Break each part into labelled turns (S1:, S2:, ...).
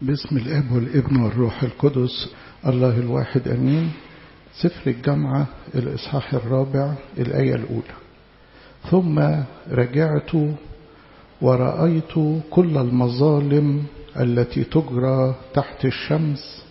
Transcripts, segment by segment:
S1: باسم الاب والابن والروح القدس الله الواحد امين سفر الجامعه الاصحاح الرابع الايه الاولى ثم رجعت ورأيت كل المظالم التي تجرى تحت الشمس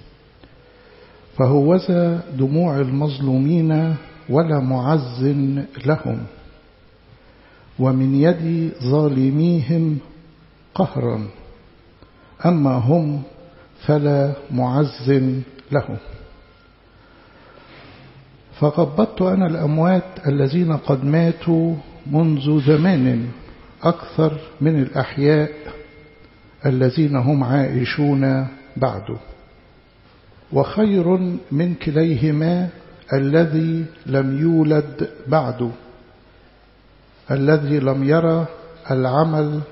S1: فهوذا دموع المظلومين ولا معز لهم ومن يد ظالميهم قهرا أما هم فلا معز لهم فقبضت أنا الأموات الذين قد ماتوا منذ زمان أكثر من الأحياء الذين هم عائشون بعد وخير من كليهما الذي لم يولد بعد الذي لم يرى العمل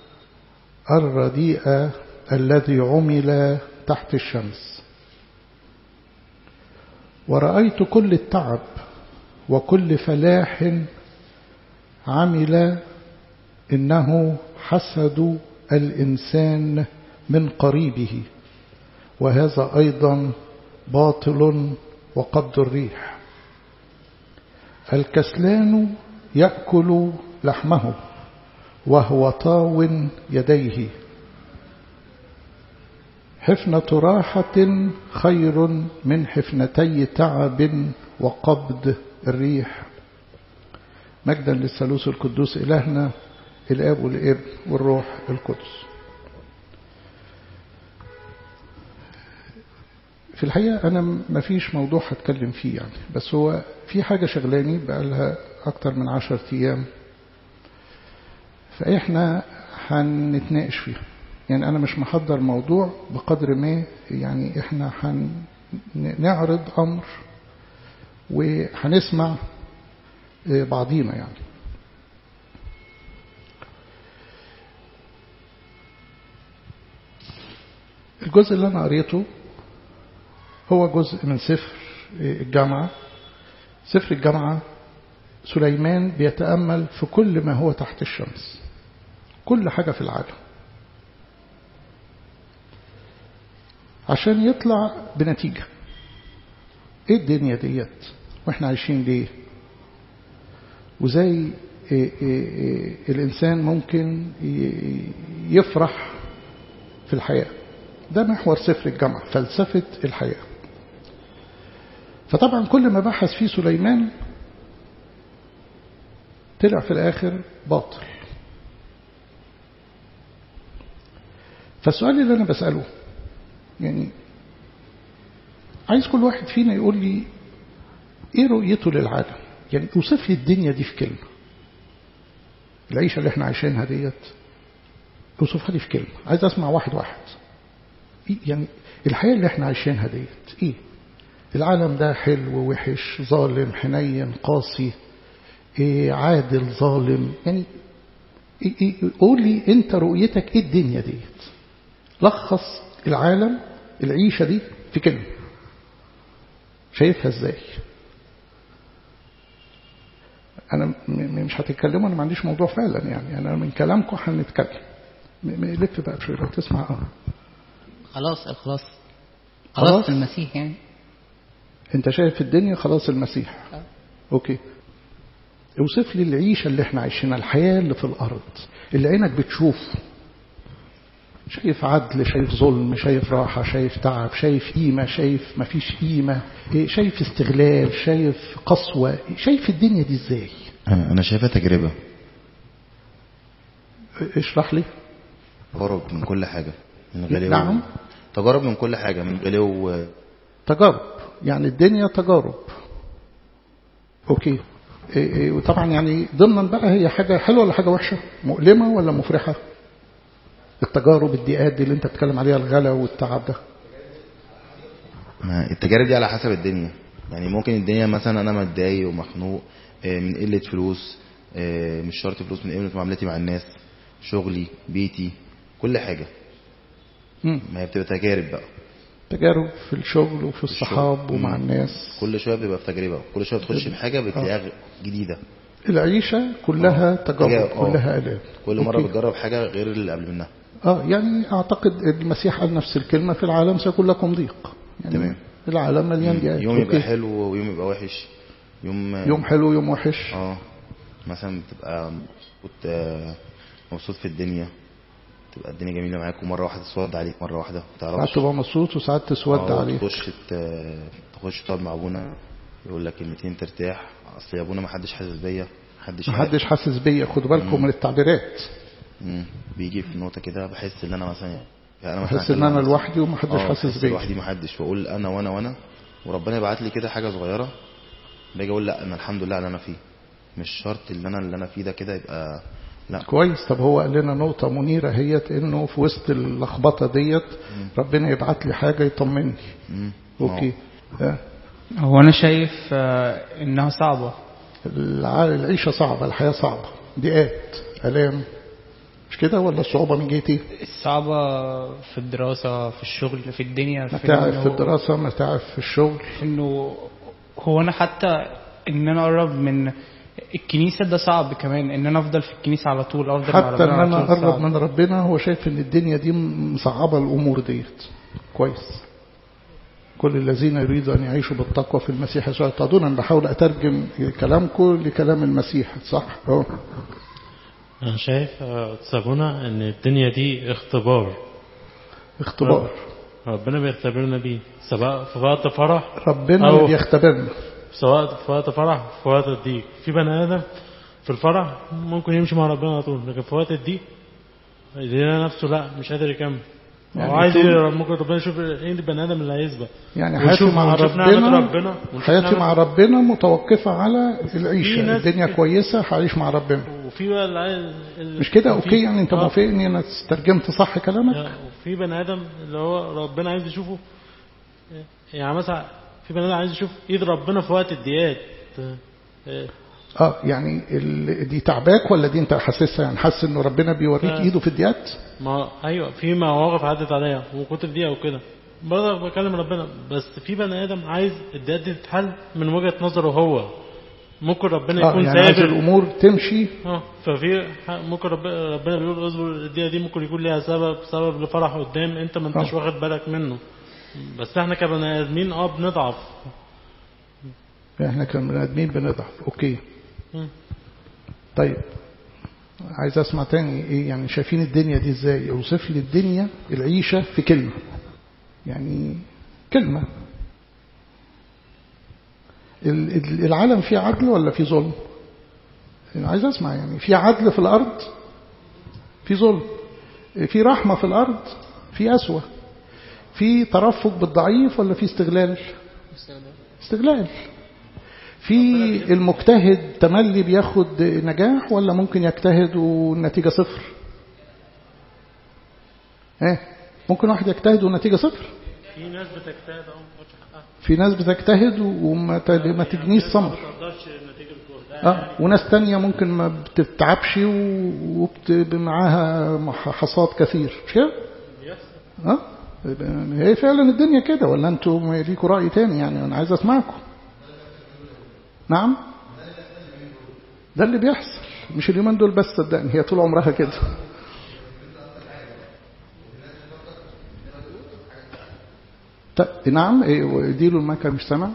S1: الرديء الذي عمل تحت الشمس ورأيت كل التعب وكل فلاح عمل إنه حسد الإنسان من قريبه وهذا أيضا باطل وقبض الريح الكسلان يأكل لحمه وهو طاو يديه حفنة راحة خير من حفنتي تعب وقبض الريح مجدا للثالوث القدوس إلهنا الآب والابن والروح القدس في الحقيقة أنا ما فيش موضوع هتكلم فيه يعني بس هو في حاجة شغلاني بقالها أكتر من عشر أيام فإحنا هنتناقش فيها يعني أنا مش محضر موضوع بقدر ما يعني إحنا هنعرض أمر وهنسمع بعضينا يعني الجزء اللي أنا قريته هو جزء من سفر الجامعة سفر الجامعة سليمان بيتأمل في كل ما هو تحت الشمس كل حاجة في العالم عشان يطلع بنتيجة ايه الدنيا ديت واحنا عايشين ليه وزي إيه إيه إيه الإنسان ممكن يفرح في الحياة ده محور سفر الجامعة فلسفة الحياة فطبعا كل ما بحث فيه سليمان طلع في الآخر باطل فالسؤال اللي أنا بسأله يعني عايز كل واحد فينا يقول لي ايه رؤيته للعالم يعني اوصف لي الدنيا دي في كلمة العيشة اللي احنا عايشينها ديت اوصفها لي في كلمة عايز اسمع واحد واحد إيه يعني الحياة اللي احنا عايشينها ديت ايه العالم ده حلو وحش ظالم حنين قاسي إيه عادل ظالم يعني إيه إيه قول لي انت رؤيتك ايه الدنيا ديت لخص العالم العيشة دي في كلمة شايفها ازاي انا مش هتتكلموا انا ما عنديش موضوع فعلا يعني انا من كلامكم هنتكلم لف بقى شويه لو تسمع اه
S2: خلاص الخلاص خلاص المسيح يعني
S1: انت شايف الدنيا خلاص المسيح
S2: أه.
S1: اوكي اوصف لي العيشه اللي احنا عايشينها الحياه اللي في الارض اللي عينك بتشوف شايف عدل شايف ظلم شايف راحة شايف تعب شايف قيمة شايف مفيش قيمة شايف استغلال شايف قسوة شايف الدنيا دي ازاي
S3: أنا شايفها تجربة
S1: اشرح لي
S3: تجارب من كل حاجة من غلو
S1: نعم
S3: تجارب من كل حاجة من غلو
S1: تجارب يعني الدنيا تجارب اوكي وطبعا يعني ضمنا بقى هي حاجة حلوة ولا حاجة وحشة مؤلمة ولا مفرحة التجارب الضيقات دي اللي انت بتتكلم عليها الغلا والتعب ده
S3: التجارب دي على حسب الدنيا يعني ممكن الدنيا مثلا انا متضايق ومخنوق من قله فلوس مش شرط فلوس من قله معاملتي مع الناس شغلي بيتي كل حاجه
S1: مم.
S3: ما هي بتبقى تجارب بقى
S1: تجارب في الشغل وفي الصحاب ومع الناس
S3: كل شويه بتبقى في تجربه كل شويه بتخش في حاجه بتلاقيها جديده
S1: العيشة كلها تجارب
S3: آه.
S1: كلها آلام
S3: كل مرة
S1: أوكي.
S3: بتجرب حاجة غير اللي قبل منها
S1: اه يعني اعتقد المسيح قال نفس الكلمة في العالم سيكون لكم ضيق يعني
S3: تمام.
S1: العالم مليان ضيقات
S3: يوم يبقى
S1: أوكي.
S3: حلو ويوم يبقى وحش يوم
S1: يوم حلو يوم وحش
S3: اه مثلا بتبقى كنت آه، مبسوط في الدنيا تبقى الدنيا جميله معاك ومره واحده تسود عليك مره واحده ما
S1: ساعات
S3: تعرفش
S1: تبقى مبسوط وساعات تسود
S3: آه،
S1: عليك
S3: تخش ت- تخش تقعد مع ابونا يقول لك كلمتين ترتاح اصل يا ابونا ما حدش حاسس بيا محدش عارف.
S1: محدش حاسس بيا خدوا بالكم من التعبيرات
S3: مم. بيجي في نقطه كده بحس ان انا مثلا يعني انا مثلا
S1: بحس ان
S3: أكلم
S1: انا
S3: نفسي.
S1: لوحدي ومحدش
S3: آه،
S1: حاسس
S3: بحس
S1: بيا
S3: لوحدي محدش واقول انا وانا وانا وربنا يبعت لي كده حاجه صغيره باجي اقول لا انا الحمد لله اللي انا فيه مش شرط اللي انا اللي انا فيه ده كده يبقى لا
S1: كويس طب هو قال لنا نقطة منيرة هيت انه في وسط اللخبطة ديت ربنا يبعت لي حاجة يطمني
S3: مم.
S1: اوكي آه.
S4: هو انا شايف آه، انها صعبة
S1: الع- العيشة صعبة الحياة صعبة ضيقات آلام مش كده ولا الصعوبة من جهة ايه؟
S4: صعبة في الدراسة في الشغل في الدنيا في
S1: متاعب
S4: إنه-
S1: في الدراسة متاعب في الشغل
S4: انه هو انا حتى ان انا اقرب من الكنيسة ده صعب كمان ان انا افضل في الكنيسة على طول افضل مع
S1: حتى
S4: ربنا
S1: ان
S4: على
S1: انا
S4: طول
S1: اقرب
S4: صعب.
S1: من ربنا هو شايف ان الدنيا دي مصعبة الامور ديت كويس كل الذين يريدوا ان يعيشوا بالتقوى في المسيح يسوع يطردون انا بحاول اترجم كلامكم لكلام المسيح صح اه
S5: أنا شايف آه، تسابونا إن الدنيا دي اختبار
S1: اختبار
S5: ربنا بيختبرنا بيه سواء في وقت فرح
S1: ربنا
S5: أو
S1: اللي بيختبرنا
S5: سواء في وقت فرح في وقت الضيق في بني آدم في الفرح ممكن يمشي مع ربنا على طول لكن في وقت الضيق يلاقي نفسه لا مش قادر يكمل
S1: يعني
S5: هو عايز
S1: طول-
S5: يقرب، ممكن ربنا يشوف ايه البني ادم اللي هيسبق
S1: يعني
S5: ونشوف-
S1: حياتي مع
S5: ونشوف نعمة
S1: ربنا
S5: ربنا ونشوف
S1: حياتي
S5: نعمة-
S1: مع ربنا متوقفة على
S5: في
S1: العيشة
S5: ناس
S1: الدنيا
S5: كده.
S1: كويسة هعيش مع ربنا
S5: وفي بقى اللي عايز اللي-
S1: مش كده
S5: وفي-
S1: اوكي يعني انت
S5: آه.
S1: موافقني انا ترجمت صح كلامك
S5: يعني وفي بني ادم اللي هو ربنا عايز يشوفه يعني مثلا في بني ادم عايز يشوف ايد ربنا في وقت الضيقات آه،
S1: اه يعني ال... دي تعباك ولا دي انت حاسسها يعني حاسس ان ربنا بيوريك
S5: لا.
S1: ايده في الديات
S5: ما ايوه في مواقف عدت عليا وكنت في دقيقه وكده برضه بكلم ربنا بس في بني ادم عايز الدقات دي تتحل من وجهه نظره هو ممكن ربنا
S1: اه
S5: يكون
S1: يعني عايز
S5: سايب
S1: الامور تمشي
S5: اه ففي ح- ممكن رب- ربنا بيقول اصبر الدقيقه دي ممكن يكون ليها سبب سبب لفرح قدام انت ما انتش
S1: آه.
S5: واخد بالك منه بس احنا كبني ادمين اه بنضعف
S1: احنا كبني ادمين بنضعف اوكي
S5: مم.
S1: طيب عايز اسمع تاني ايه يعني شايفين الدنيا دي ازاي اوصف لي الدنيا العيشة في كلمة يعني كلمة ال- ال- العالم فيه عدل ولا فيه ظلم أنا عايز اسمع يعني في عدل في الارض في ظلم في رحمة في الارض في اسوة في ترفق بالضعيف ولا في استغلال استغلال في المجتهد تملي بياخد نجاح ولا ممكن يجتهد والنتيجة صفر ايه ممكن واحد يجتهد والنتيجة صفر
S5: في ناس بتجتهد اه ما تاخدش حقها
S1: في ناس بتجتهد وما ت- ما تجنيش ثمر
S5: ما تقدرش نتيجه الجهد
S1: اه وناس تانية ممكن ما بتتعبش ومعاها حصاد كثير مش كده؟ اه هي فعلا الدنيا كده ولا انتوا ليكوا رأي تاني يعني انا عايز اسمعكم نعم ده اللي بيحصل مش اليومين دول بس صدقني هي طول عمرها كده طيب نعم ايه اديله المايك مش سامع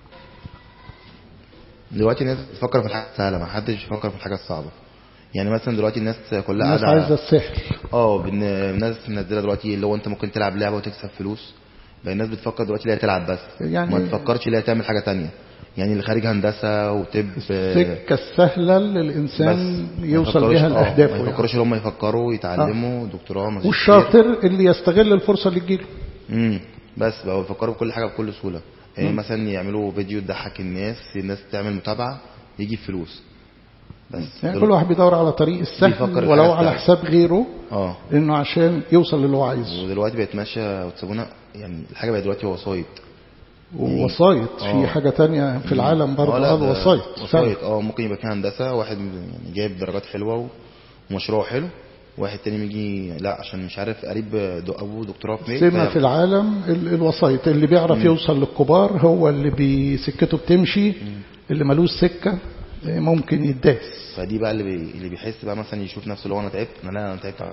S3: دلوقتي الناس بتفكر في الحاجه السهله ما حدش بيفكر في الحاجه الصعبه يعني مثلا دلوقتي الناس كلها
S1: الناس
S3: قاعده
S1: عايزه السحر
S3: اه بن- الناس منزله دلوقتي اللي هو انت ممكن تلعب لعبه وتكسب فلوس بقى الناس بتفكر دلوقتي اللي هي تلعب بس
S1: يعني-
S3: ما تفكرش اللي هي تعمل حاجه تانية يعني اللي خارج هندسه وطب
S1: السكه السهله اللي الانسان
S3: ما
S1: يوصل
S3: يفكروش-
S1: بيها
S3: آه،
S1: لاهدافه
S3: ما
S1: يعني.
S3: يفكروش اللي هم يفكروا يتعلموا دكتوراه ماجستير
S1: والشاطر اللي يستغل الفرصه اللي تجيله
S3: امم بس بقوا يفكروا بكل حاجه بكل سهوله يعني مثلا يعملوا فيديو تضحك الناس الناس تعمل متابعه يجيب فلوس بس
S1: يعني
S3: دول-
S1: كل واحد بيدور على طريق السهل
S3: بيفكر
S1: ولو
S3: الحياة
S1: على
S3: السهلة.
S1: حساب غيره
S3: اه
S1: انه عشان يوصل للي هو عايزه
S3: ودلوقتي بقت ماشيه وتسابونا يعني الحاجه بقت دلوقتي وسايط
S1: ووسايط في
S3: آه.
S1: حاجه تانية في العالم برضه
S3: آه، لا،
S1: اه
S3: ده
S1: وسايط
S3: وسايط اه ممكن يبقى في هندسه واحد يعني جايب درجات حلوه ومشروعه حلو واحد تاني يجي لا عشان مش عارف قريب دو- ابوه دكتوراه في ميل
S1: سمة
S3: فياخد.
S1: في العالم ال- الوسايط اللي بيعرف يوصل للكبار هو اللي بسكته بتمشي اللي ملوش سكة ممكن يداس
S3: فدي بقى اللي بي... اللي بيحس بقى مثلا يشوف نفسه لو انا تعبت انا لا انا تعبت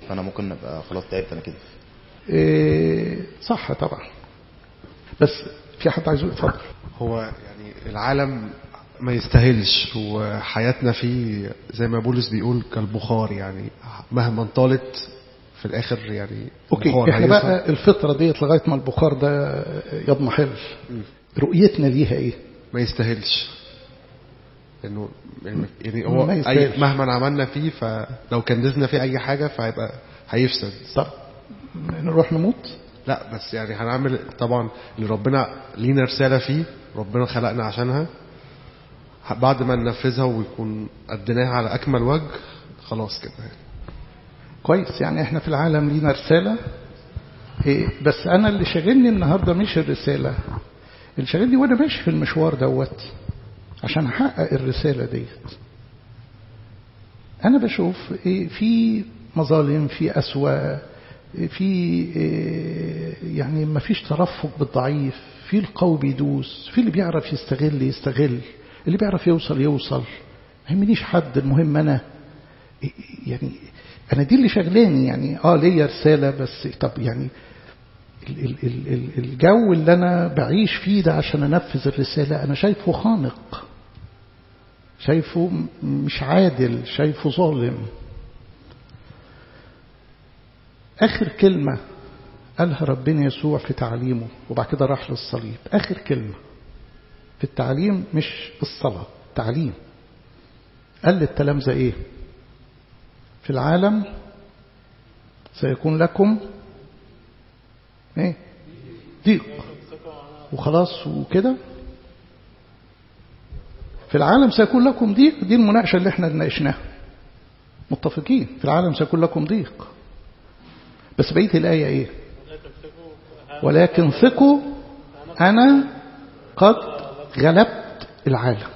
S3: فانا ممكن ابقى خلاص تعبت انا كده
S1: إيه صح طبعا بس في حد عايز يتفضل
S6: هو يعني العالم ما يستاهلش وحياتنا فيه زي ما بولس بيقول كالبخار يعني مهما طالت في الاخر يعني
S1: اوكي
S6: البخار
S1: احنا
S6: هيوصل.
S1: بقى الفترة ديت لغاية ما البخار ده يضمحل رؤيتنا ليها ايه
S6: ما يستاهلش انه يعني- يعني هو
S1: ما
S6: أي
S1: يستاهلش.
S6: مهما عملنا فيه فلو كنزنا فيه اي حاجه فهيبقى هيفسد
S1: طب نروح نموت
S6: لا بس يعني هنعمل طبعا اللي ربنا لينا رساله فيه ربنا خلقنا عشانها بعد ما ننفذها ويكون أديناها على أكمل وجه خلاص كده
S1: كويس يعني احنا في العالم لينا رسالة إيه بس انا اللي شاغلني النهاردة مش الرسالة اللي شاغلني وانا ماشي في المشوار دوت عشان احقق الرسالة ديت انا بشوف إيه في مظالم في اسوأ في إيه يعني ما فيش ترفق بالضعيف في القوي بيدوس في اللي بيعرف يستغل يستغل اللي بيعرف يوصل يوصل ما يهمنيش حد المهم انا يعني انا دي اللي شغلاني يعني اه ليا رساله بس طب يعني ال ال ال ال الجو اللي انا بعيش فيه ده عشان انفذ الرساله انا شايفه خانق شايفه مش عادل شايفه ظالم اخر كلمه قالها ربنا يسوع في تعليمه وبعد كده راح للصليب اخر كلمه في التعليم مش الصلاه تعليم قال للتلامذه ايه في العالم سيكون لكم ايه ضيق وخلاص وكده في العالم سيكون لكم ضيق دي المناقشة اللي احنا ناقشناها متفقين في العالم سيكون لكم ضيق بس بقية الآية ايه ولكن ثقوا أنا قد غلبت العالم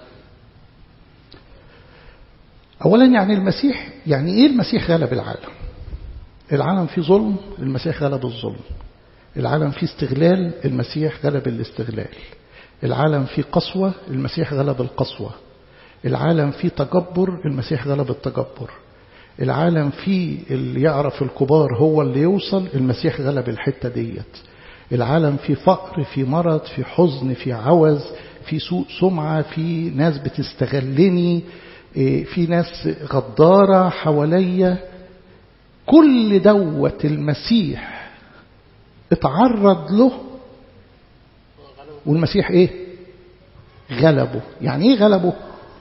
S1: أولا يعني المسيح يعني إيه المسيح غلب العالم العالم فيه ظلم المسيح غلب الظلم العالم فيه استغلال المسيح غلب الاستغلال العالم فيه قسوة المسيح غلب القسوة العالم فيه تجبر المسيح غلب التجبر العالم فيه اللي يعرف الكبار هو اللي يوصل المسيح غلب الحتة ديت العالم فيه فقر في مرض في حزن في عوز في سوء سمعة في ناس بتستغلني في ناس غدارة حواليا كل دوت المسيح اتعرض له والمسيح ايه غلبه يعني ايه غلبه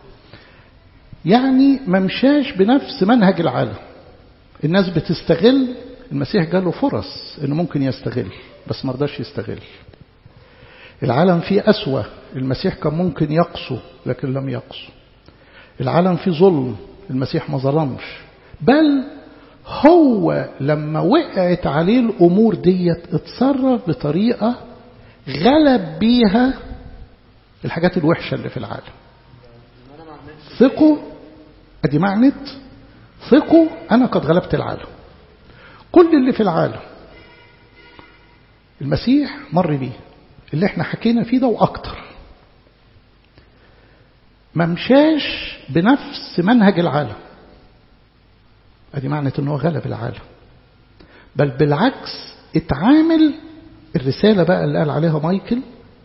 S1: يعني ما مشاش بنفس منهج العالم الناس بتستغل المسيح جاله فرص انه ممكن يستغل بس ما رضاش يستغل العالم فيه أسوأ المسيح كان ممكن يقسو لكن لم يقسو العالم فيه ظلم المسيح ما ظلمش بل هو لما وقعت عليه الأمور ديت اتصرف بطريقة غلب بيها الحاجات الوحشة اللي في العالم ثقوا ادي معنى ثقوا أنا قد غلبت العالم كل اللي في العالم المسيح مر بيه اللي احنا حكينا فيه ده وأكتر ما مشاش بنفس منهج العالم ادي معنى ان هو غلب العالم بل بالعكس اتعامل الرسالة بقى اللي قال عليها مايكل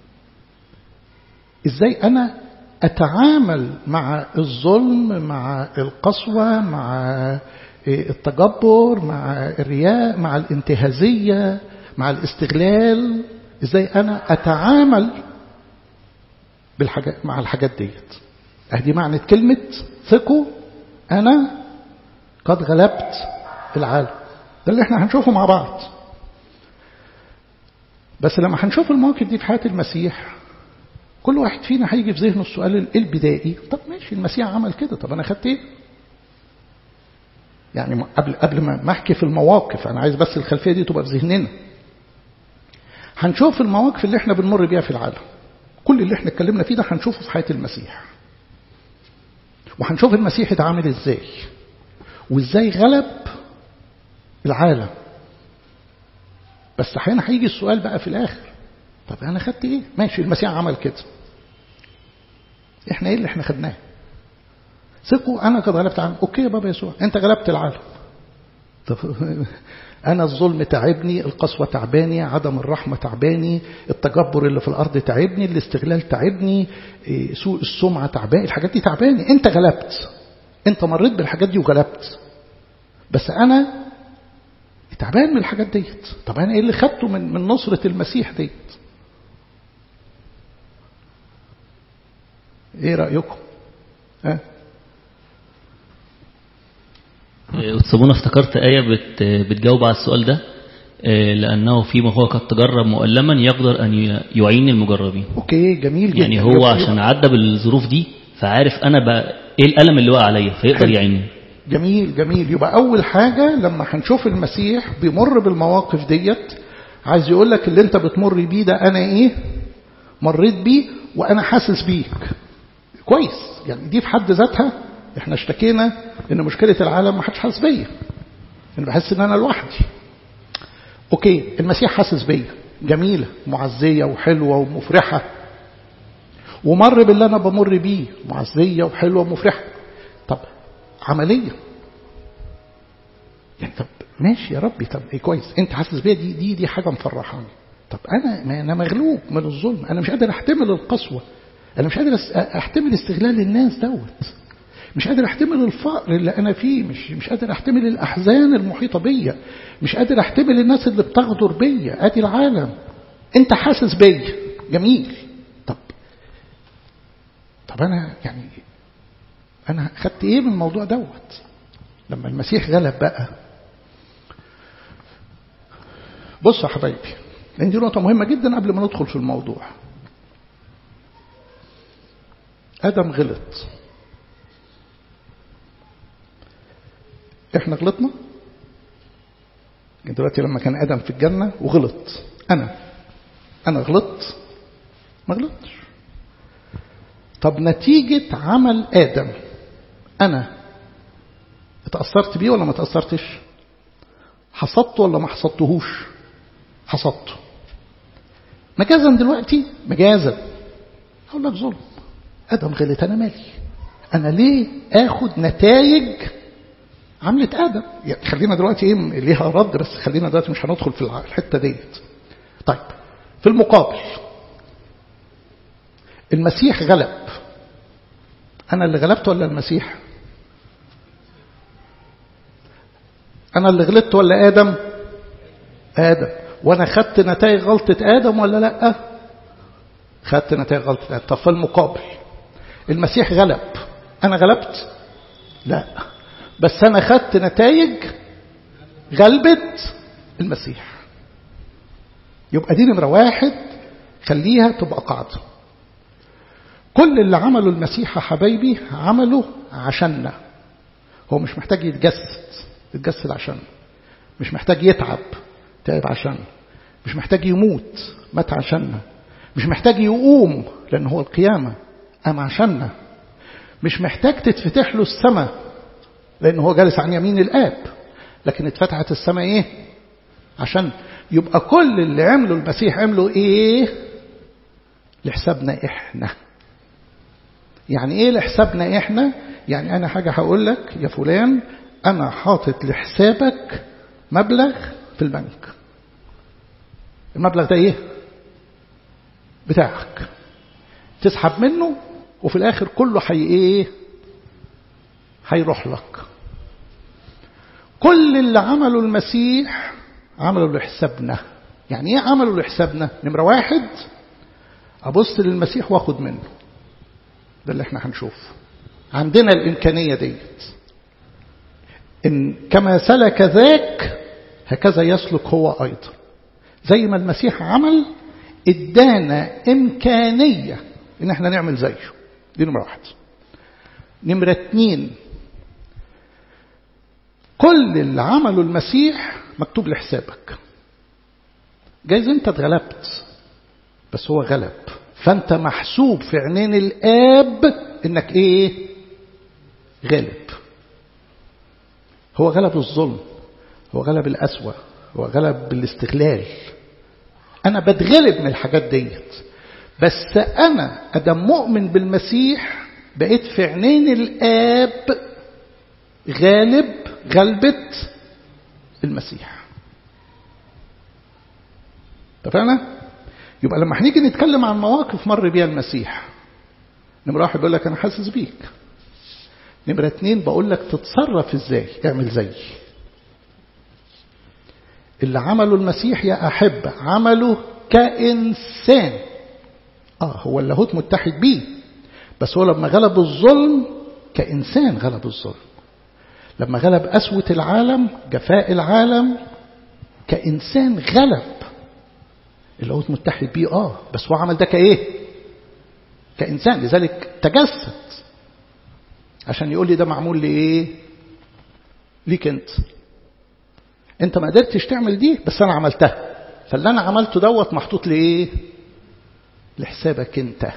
S1: ازاي انا اتعامل مع الظلم مع القسوة مع التجبر مع الرياء مع الانتهازية مع الاستغلال ازاي انا اتعامل بالحاجات مع الحاجات ديت ادي معنى كلمة ثقوا انا قد غلبت العالم ده اللي احنا هنشوفه مع بعض بس لما هنشوف المواقف دي في حياة المسيح كل واحد فينا هيجي في ذهنه السؤال البدائي طب ماشي المسيح عمل كده طب انا خدت ايه يعني قبل قبل ما احكي في المواقف انا عايز بس الخلفيه دي تبقى في ذهننا هنشوف المواقف اللي احنا بنمر بيها في العالم كل اللي احنا اتكلمنا فيه ده هنشوفه في حياه المسيح وهنشوف المسيح اتعامل ازاي وازاي غلب العالم بس احيانا هيجي السؤال بقى في الاخر طب انا خدت ايه ماشي المسيح عمل كده احنا ايه اللي احنا خدناه ثقوا انا قد غلبت العالم اوكي يا بابا يسوع انت غلبت العالم طب أنا الظلم تعبني القسوة تعباني عدم الرحمة تعباني التجبر اللي في الأرض تعبني الاستغلال تعبني إيه، سوء السمعة تعباني الحاجات دي تعباني أنت غلبت أنت مريت بالحاجات دي وغلبت بس أنا تعبان من الحاجات ديت طب أنا إيه اللي خدته من من نصرة المسيح ديت إيه رأيكم ها
S7: وتسابونا افتكرت آية بت بتجاوب على السؤال ده آه، لأنه فيما هو قد تجرب مؤلما يقدر أن ي- يعين المجربين
S1: أوكي جميل جدا
S7: يعني هو عشان عدى بالظروف دي فعارف أنا بقى إيه الألم اللي وقع عليا فيقدر
S1: حلو.
S7: يعيني
S1: جميل جميل يبقى أول حاجة لما هنشوف المسيح بيمر بالمواقف ديت عايز يقول لك اللي أنت بتمر بيه ده أنا إيه مريت بيه وأنا حاسس بيك كويس يعني دي في حد ذاتها احنا اشتكينا ان مشكلة العالم ما حدش حاسس بيا انا بحس ان انا لوحدي اوكي المسيح حاسس بيا جميلة معزية وحلوة ومفرحة ومر باللي انا بمر بيه معزية وحلوة ومفرحة طب عملية يعني طب ماشي يا ربي طب ايه كويس انت حاسس بيا دي دي دي حاجة مفرحاني طب انا ما انا مغلوب من الظلم انا مش قادر احتمل القسوة انا مش قادر أس- احتمل استغلال الناس دوت مش قادر احتمل الفقر اللي انا فيه مش مش قادر احتمل الاحزان المحيطه بيا مش قادر احتمل الناس اللي بتغدر بيا ادي العالم انت حاسس بيا جميل طب طب انا يعني انا خدت ايه من الموضوع دوت لما المسيح غلب بقى بصوا يا حبايبي لان دي نقطه مهمه جدا قبل ما ندخل في الموضوع ادم غلط احنا غلطنا دلوقتي لما كان ادم في الجنه وغلط انا انا غلطت ما غلطتش طب نتيجه عمل ادم انا اتاثرت بيه ولا ما اتاثرتش حصدته ولا ما حصدتهوش حصدته مجازا دلوقتي مجازا اقول لك ظلم ادم غلط انا مالي انا ليه اخد نتائج عملت ادم يعني خلينا دلوقتي ايه ليها رد بس خلينا دلوقتي مش هندخل في الع- الحته ديت طيب في المقابل المسيح غلب انا اللي غلبت ولا المسيح انا اللي غلطت ولا ادم ادم وانا خدت نتائج غلطه ادم ولا لا خدت نتائج غلطه ادم طب في المقابل المسيح غلب انا غلبت لا بس انا خدت نتائج غلبة المسيح يبقى دي نمرة واحد خليها تبقى قاعدة كل اللي عمله المسيح يا حبايبي عمله عشاننا هو مش محتاج يتجسد يتجسد عشان مش محتاج يتعب تعب عشان مش محتاج يموت مات عشاننا مش محتاج يقوم لأن هو القيامة قام عشاننا مش محتاج تتفتح له السماء لأن هو جالس عن يمين الآب لكن اتفتحت السماء إيه عشان يبقى كل اللي عمله المسيح عمله إيه لحسابنا إحنا يعني إيه لحسابنا إحنا يعني أنا حاجة هقول لك يا فلان أنا حاطط لحسابك مبلغ في البنك المبلغ ده إيه بتاعك تسحب منه وفي الآخر كله حي إيه هيروح لك كل اللي عمله المسيح عمله لحسابنا يعني ايه عمله لحسابنا نمرة واحد ابص للمسيح واخد منه ده اللي احنا هنشوفه عندنا الامكانية ديت ان كما سلك ذاك هكذا يسلك هو ايضا زي ما المسيح عمل ادانا امكانية ان احنا نعمل زيه دي نمرة واحد نمرة اتنين كل اللي عمله المسيح مكتوب لحسابك جايز انت اتغلبت بس هو غلب فانت محسوب في عينين الاب انك ايه غالب هو غلب الظلم هو غلب الأسوأ هو غلب الاستغلال أنا بتغلب من الحاجات ديت بس أنا أدم مؤمن بالمسيح بقيت في عينين الآب غالب غلبة المسيح اتفقنا يبقى لما هنيجي نتكلم عن مواقف مر بيها المسيح نمرة واحد بيقول لك أنا حاسس بيك نمرة اتنين بقول لك تتصرف ازاي اعمل زي اللي عمله المسيح يا أحبة عمله كإنسان آه هو اللاهوت متحد بيه بس هو لما غلب الظلم كإنسان غلب الظلم لما غلب قسوة العالم جفاء العالم كإنسان غلب اللاهوت متحد بيه آه بس هو عمل ده كإيه كإنسان لذلك تجسد عشان يقول لي ده معمول لإيه ليك أنت أنت ما قدرتش تعمل دي بس أنا عملتها فاللي أنا عملته دوت محطوط لإيه لحسابك أنت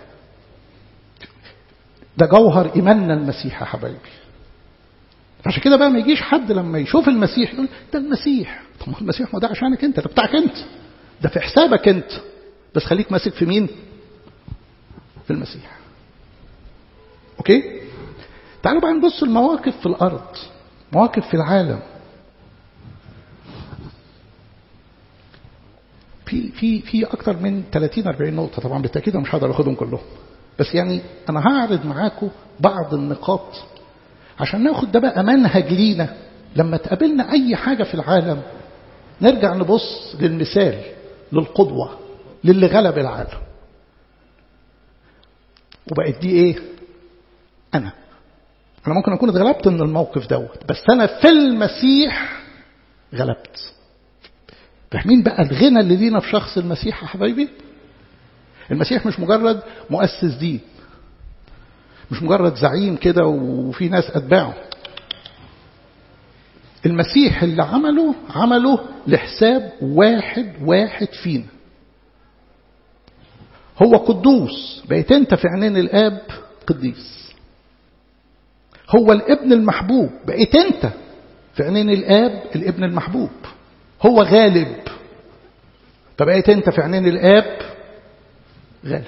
S1: ده جوهر إيماننا المسيح يا حبايبي عشان كده بقى ما يجيش حد لما يشوف المسيح يقول ده المسيح طب ما المسيح ما ده عشانك انت ده بتاعك انت ده في حسابك انت بس خليك ماسك في مين في المسيح اوكي تعالوا بقى نبص المواقف في الارض مواقف في العالم في في في اكتر من 30 40 نقطه طبعا بالتاكيد انا مش هقدر اخدهم كلهم بس يعني انا هعرض معاكم بعض النقاط عشان ناخد ده بقى منهج لينا لما تقابلنا اي حاجه في العالم نرجع نبص للمثال للقدوه للي غلب العالم وبقت دي ايه انا انا ممكن اكون اتغلبت من الموقف دوت بس انا في المسيح غلبت فاهمين بقى الغنى اللي لينا في شخص المسيح يا حبايبي المسيح مش مجرد مؤسس دين مش مجرد زعيم كده وفي ناس أتباعه المسيح اللي عمله عمله لحساب واحد واحد فينا هو قدوس بقيت انت في عينين الاب قديس هو الابن المحبوب بقيت انت في عينين الاب الابن المحبوب هو غالب فبقيت انت في عينين الاب غالب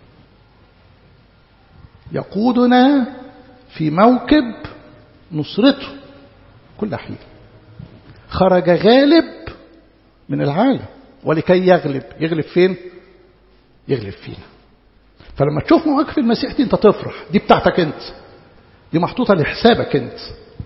S1: يقودنا في موكب نصرته كل حين خرج غالب من العالم ولكي يغلب يغلب فين يغلب فينا فلما تشوف مواقف المسيح دي انت تفرح دي بتاعتك انت دي محطوطة لحسابك انت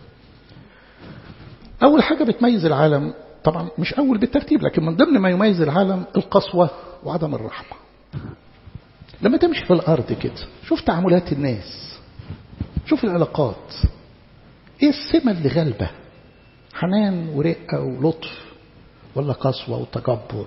S1: اول حاجة بتميز العالم طبعا مش اول بالترتيب لكن من ضمن ما يميز العالم القسوة وعدم الرحمة لما تمشي في الأرض كده شوف تعاملات الناس شوف العلاقات ايه السمة اللي غالبة حنان ورقة ولطف ولا قسوة وتجبر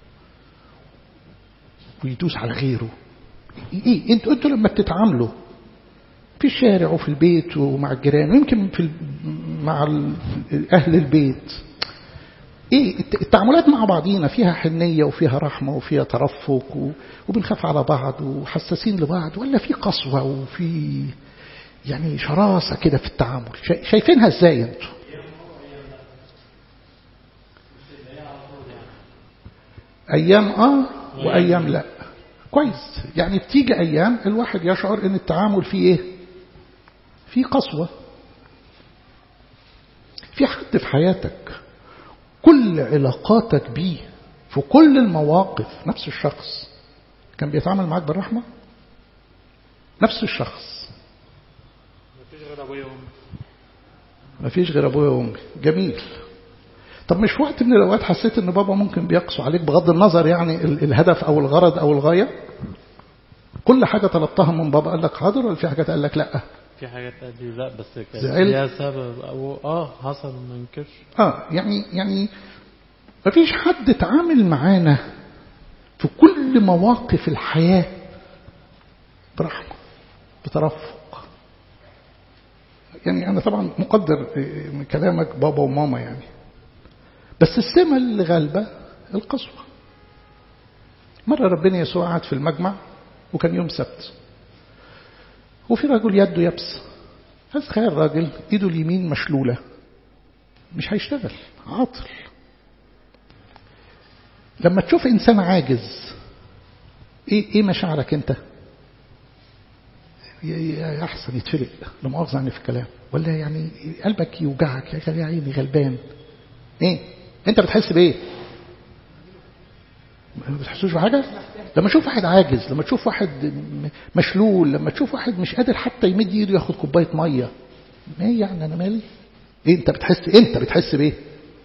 S1: ويدوس على غيره ايه انتوا انتوا لما بتتعاملوا في الشارع وفي البيت ومع الجيران ويمكن في مع اهل البيت ايه التعاملات مع بعضينا فيها حنية وفيها رحمة وفيها ترفق وبنخاف على بعض وحساسين لبعض ولا في قسوة وفي يعني شراسة كده في التعامل شايفينها ازاي انتوا ايام اه وايام لا كويس يعني بتيجي ايام الواحد يشعر ان التعامل فيه ايه في قسوة في حد في حياتك كل علاقاتك بيه في كل المواقف نفس الشخص كان بيتعامل معاك بالرحمة نفس الشخص
S5: مفيش غير ابويا وامي
S1: مفيش غير ابويا وامي جميل طب مش في وقت من الاوقات حسيت ان بابا ممكن بيقسو عليك بغض النظر يعني الهدف او الغرض او الغايه كل حاجه طلبتها من بابا قال لك حاضر ولا في حاجات قال لك لا
S5: في حاجات قال لي لا بس كان
S1: زعلت؟
S5: ليها سبب او اه حصل ما انكرش
S1: اه يعني يعني مفيش حد اتعامل معانا في كل مواقف الحياه برحمه بترفق يعني انا طبعا مقدر من كلامك بابا وماما يعني بس السمة اللي غالبة القسوة مرة ربنا يسوع قعد في المجمع وكان يوم سبت وفي رجل يده يبس فتخيل راجل ايده اليمين مشلولة مش هيشتغل عاطل لما تشوف انسان عاجز ايه ايه مشاعرك انت احسن يتفرق لمؤاخذة عني في الكلام ولا يعني قلبك يوجعك يا عيني غلبان ايه انت بتحس بايه ما بتحسوش بحاجه لما تشوف واحد عاجز لما تشوف واحد م- مشلول لما تشوف واحد مش قادر حتى يمد ايده ياخد كوبايه ميه ما إيه يعني انا مالي إيه انت بتحس انت بتحس بايه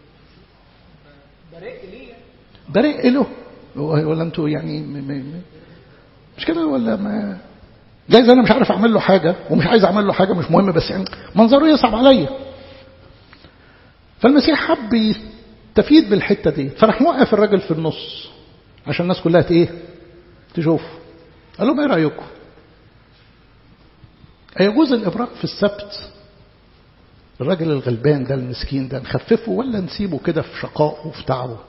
S1: برق له ولا انتوا يعني م- م- م- مش كده ولا ما جايز انا مش عارف اعمل له حاجه ومش عايز اعمل له حاجه مش مهم بس يعني منظره يصعب عليا فالمسيح حب يستفيد بالحته دي فراح موقف الراجل في النص عشان الناس كلها ت- ايه تشوف قال لهم ايه رايكم أيجوز الإبراق في السبت الراجل الغلبان ده المسكين ده نخففه ولا نسيبه كده في شقائه وفي تعبه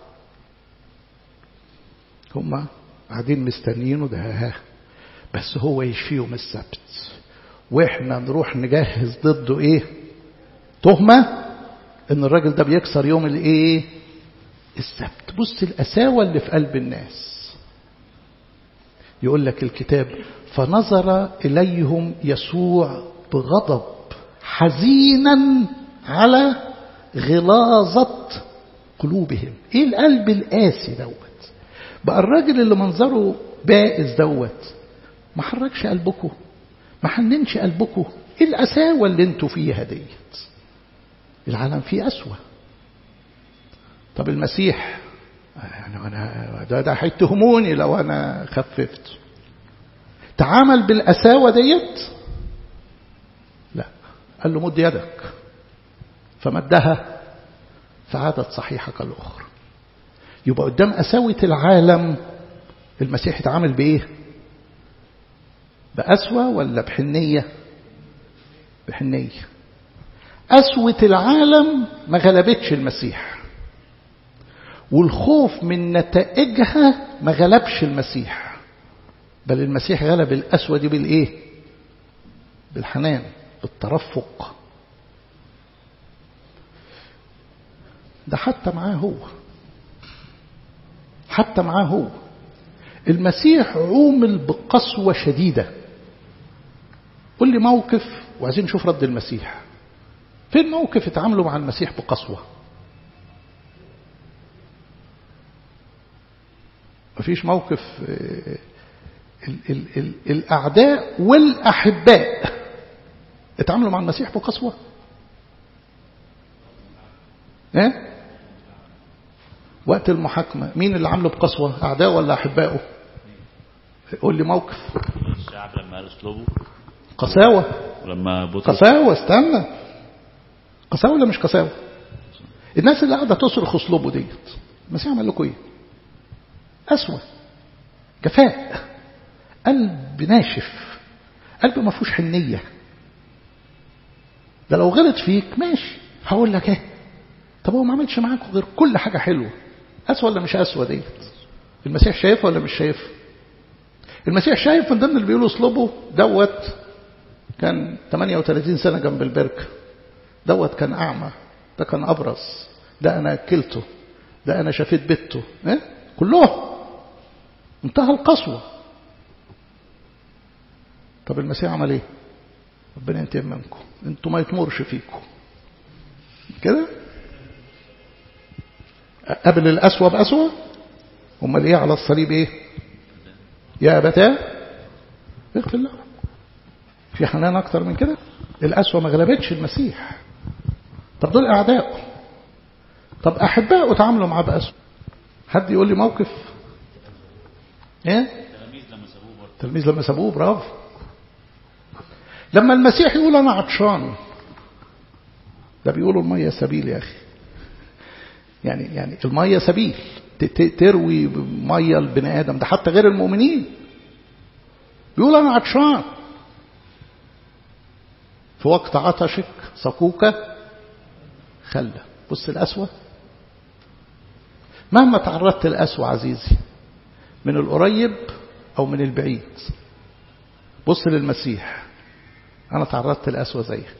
S1: هم قاعدين مستنيينه ده ها بس هو يشفيهم السبت واحنا نروح نجهز ضده ايه تهمة ان الراجل ده بيكسر يوم الايه السبت بص القساوة اللي في قلب الناس يقول لك الكتاب فنظر إليهم يسوع بغضب حزينا على غلاظة قلوبهم ايه القلب القاسي دوت بقى الراجل اللي منظره بائس دوت ما حركش قلبكم ما حننش قلبكم ايه القساوة اللي انتوا فيها ديت العالم فيه أسوأ طب المسيح يعني أنا ده, ده هيتهموني لو أنا خففت تعامل بالقساوة ديت لا قال له مد يدك فمدها فعادت صحيحة كالأخرى يبقى قدام قساوة العالم المسيح يتعامل بإيه بقسوة ولا بحنية بحنية قسوة العالم ما غلبتش المسيح والخوف من نتائجها ما غلبش المسيح بل المسيح غلب القسوة دي بالإيه بالحنان بالترفق ده حتى معاه هو حتى معاه هو المسيح عومل بقسوة شديدة قل لي موقف وعايزين نشوف رد المسيح فين موقف اتعاملوا مع المسيح بقسوة مفيش موقف ال ال ال الأعداء والأحباء اتعاملوا مع المسيح بقسوة ايه وقت المحاكمة مين اللي عامله بقسوة أعداء ولا أحبائه قول لي موقف
S8: الشعب لما قال اسلوبه
S1: قساوة
S8: ولما بطرس
S1: قساوة استنى قساوة ولا مش قساوة الناس اللي قاعدة تصرخ اسلوبه ديت المسيح عمل لكم ايه قسوة جفاء قلب ناشف قلب ما فيهوش حنية ده لو غلط فيك ماشي هقول لك ايه طب هو ما عملش معاك غير كل حاجة حلوة قسوة ولا مش قسوة ديت المسيح شايفها ولا مش شايفها المسيح شايف من ضمن اللي بيقولوا اسلوبه دوت كان 38 سنة جنب البركة دوت كان أعمى ده كان أبرص ده أنا أكلته ده أنا شفيت بيته إيه؟ كلهم انتهى القسوة طب المسيح عمل ايه ربنا ينتقم منكم انتوا ما يتمرش فيكم كده قبل الأسوأ بأسوأ امال ايه على الصليب ايه يا أبتاه اغفر له في حنان أكتر من كده الأسوأ ما غلبتش المسيح طب دول أعدائه طب أحبائه تعاملوا معاه بأسوأ حد يقول لي موقف ايه التلميذ لما سابوه برافو لما المسيح يقول أنا عطشان ده بيقولوا المية سبيل يا أخي يعني يعني المية سبيل تروي مية البني آدم ده حتى غير المؤمنين بيقول أنا عطشان في وقت عطشك سقوك خلة بص الأسوة مهما تعرضت للأسوة عزيزي من القريب أو من البعيد بص للمسيح أنا تعرضت للأسوة زيك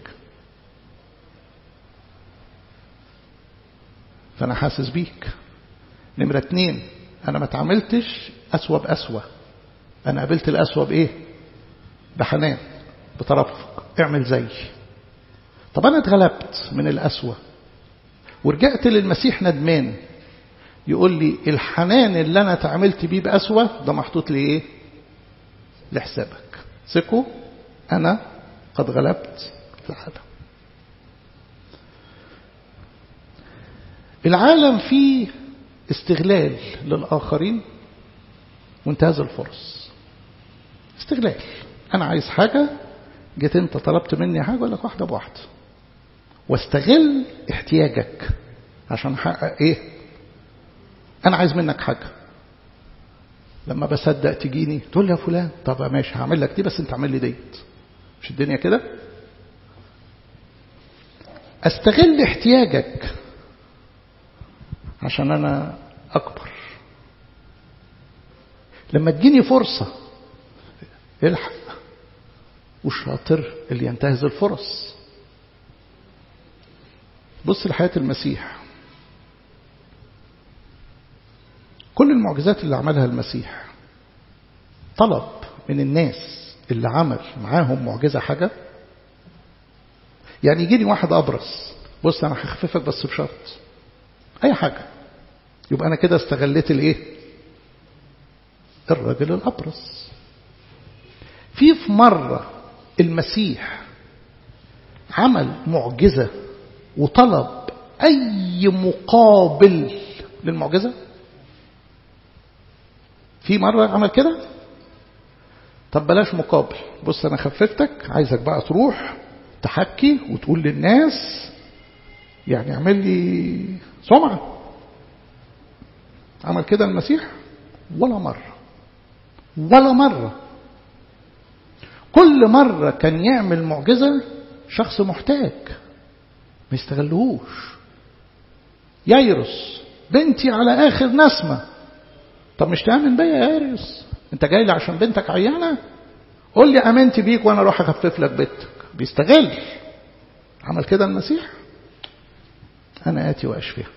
S1: فأنا حاسس بيك نمرة اتنين أنا ما تعاملتش أسوة بأسوة أنا قابلت الأسوة بإيه بحنان بترفق اعمل زي طب أنا اتغلبت من الأسوة ورجعت للمسيح ندمان يقول لي الحنان اللي أنا تعاملت بيه بأسوأ ده محطوط لي إيه لحسابك ثقوا أنا قد غلبت العالم العالم فيه استغلال للآخرين وانتهاز الفرص استغلال أنا عايز حاجة جيت أنت طلبت مني حاجة أقول لك واحدة بواحدة واستغل احتياجك عشان أحقق إيه أنا عايز منك حاجة لما بصدق تجيني تقول لي يا فلان طب ماشي هعمل لك دي بس انت اعمل لي ديت مش الدنيا كده استغل احتياجك عشان انا اكبر لما تجيني فرصة الحق والشاطر اللي ينتهز الفرص بص لحياة المسيح كل المعجزات اللي عملها المسيح طلب من الناس اللي عمل معاهم معجزة حاجة يعني يجيني واحد أبرص بص أنا هخففك بس بشرط أي حاجة يبقى أنا كده استغليت الإيه الراجل الأبرص في في مرة المسيح عمل معجزة وطلب أي مقابل للمعجزة في مرة عمل كده طب بلاش مقابل بص أنا خففتك عايزك بقى تروح تحكي وتقول للناس يعني اعمل لي سمعة عمل كده المسيح ولا مرة ولا مرة كل مرة كان يعمل معجزة شخص محتاج ما يستغلهوش ييرس بنتي على آخر نسمة طب مش تأمن بيا يا ييرس انت جاي لي عشان بنتك عيانة قول لي امنت بيك وانا اروح اخفف لك بنتك بيستغل عمل كده المسيح انا اتي واشفيها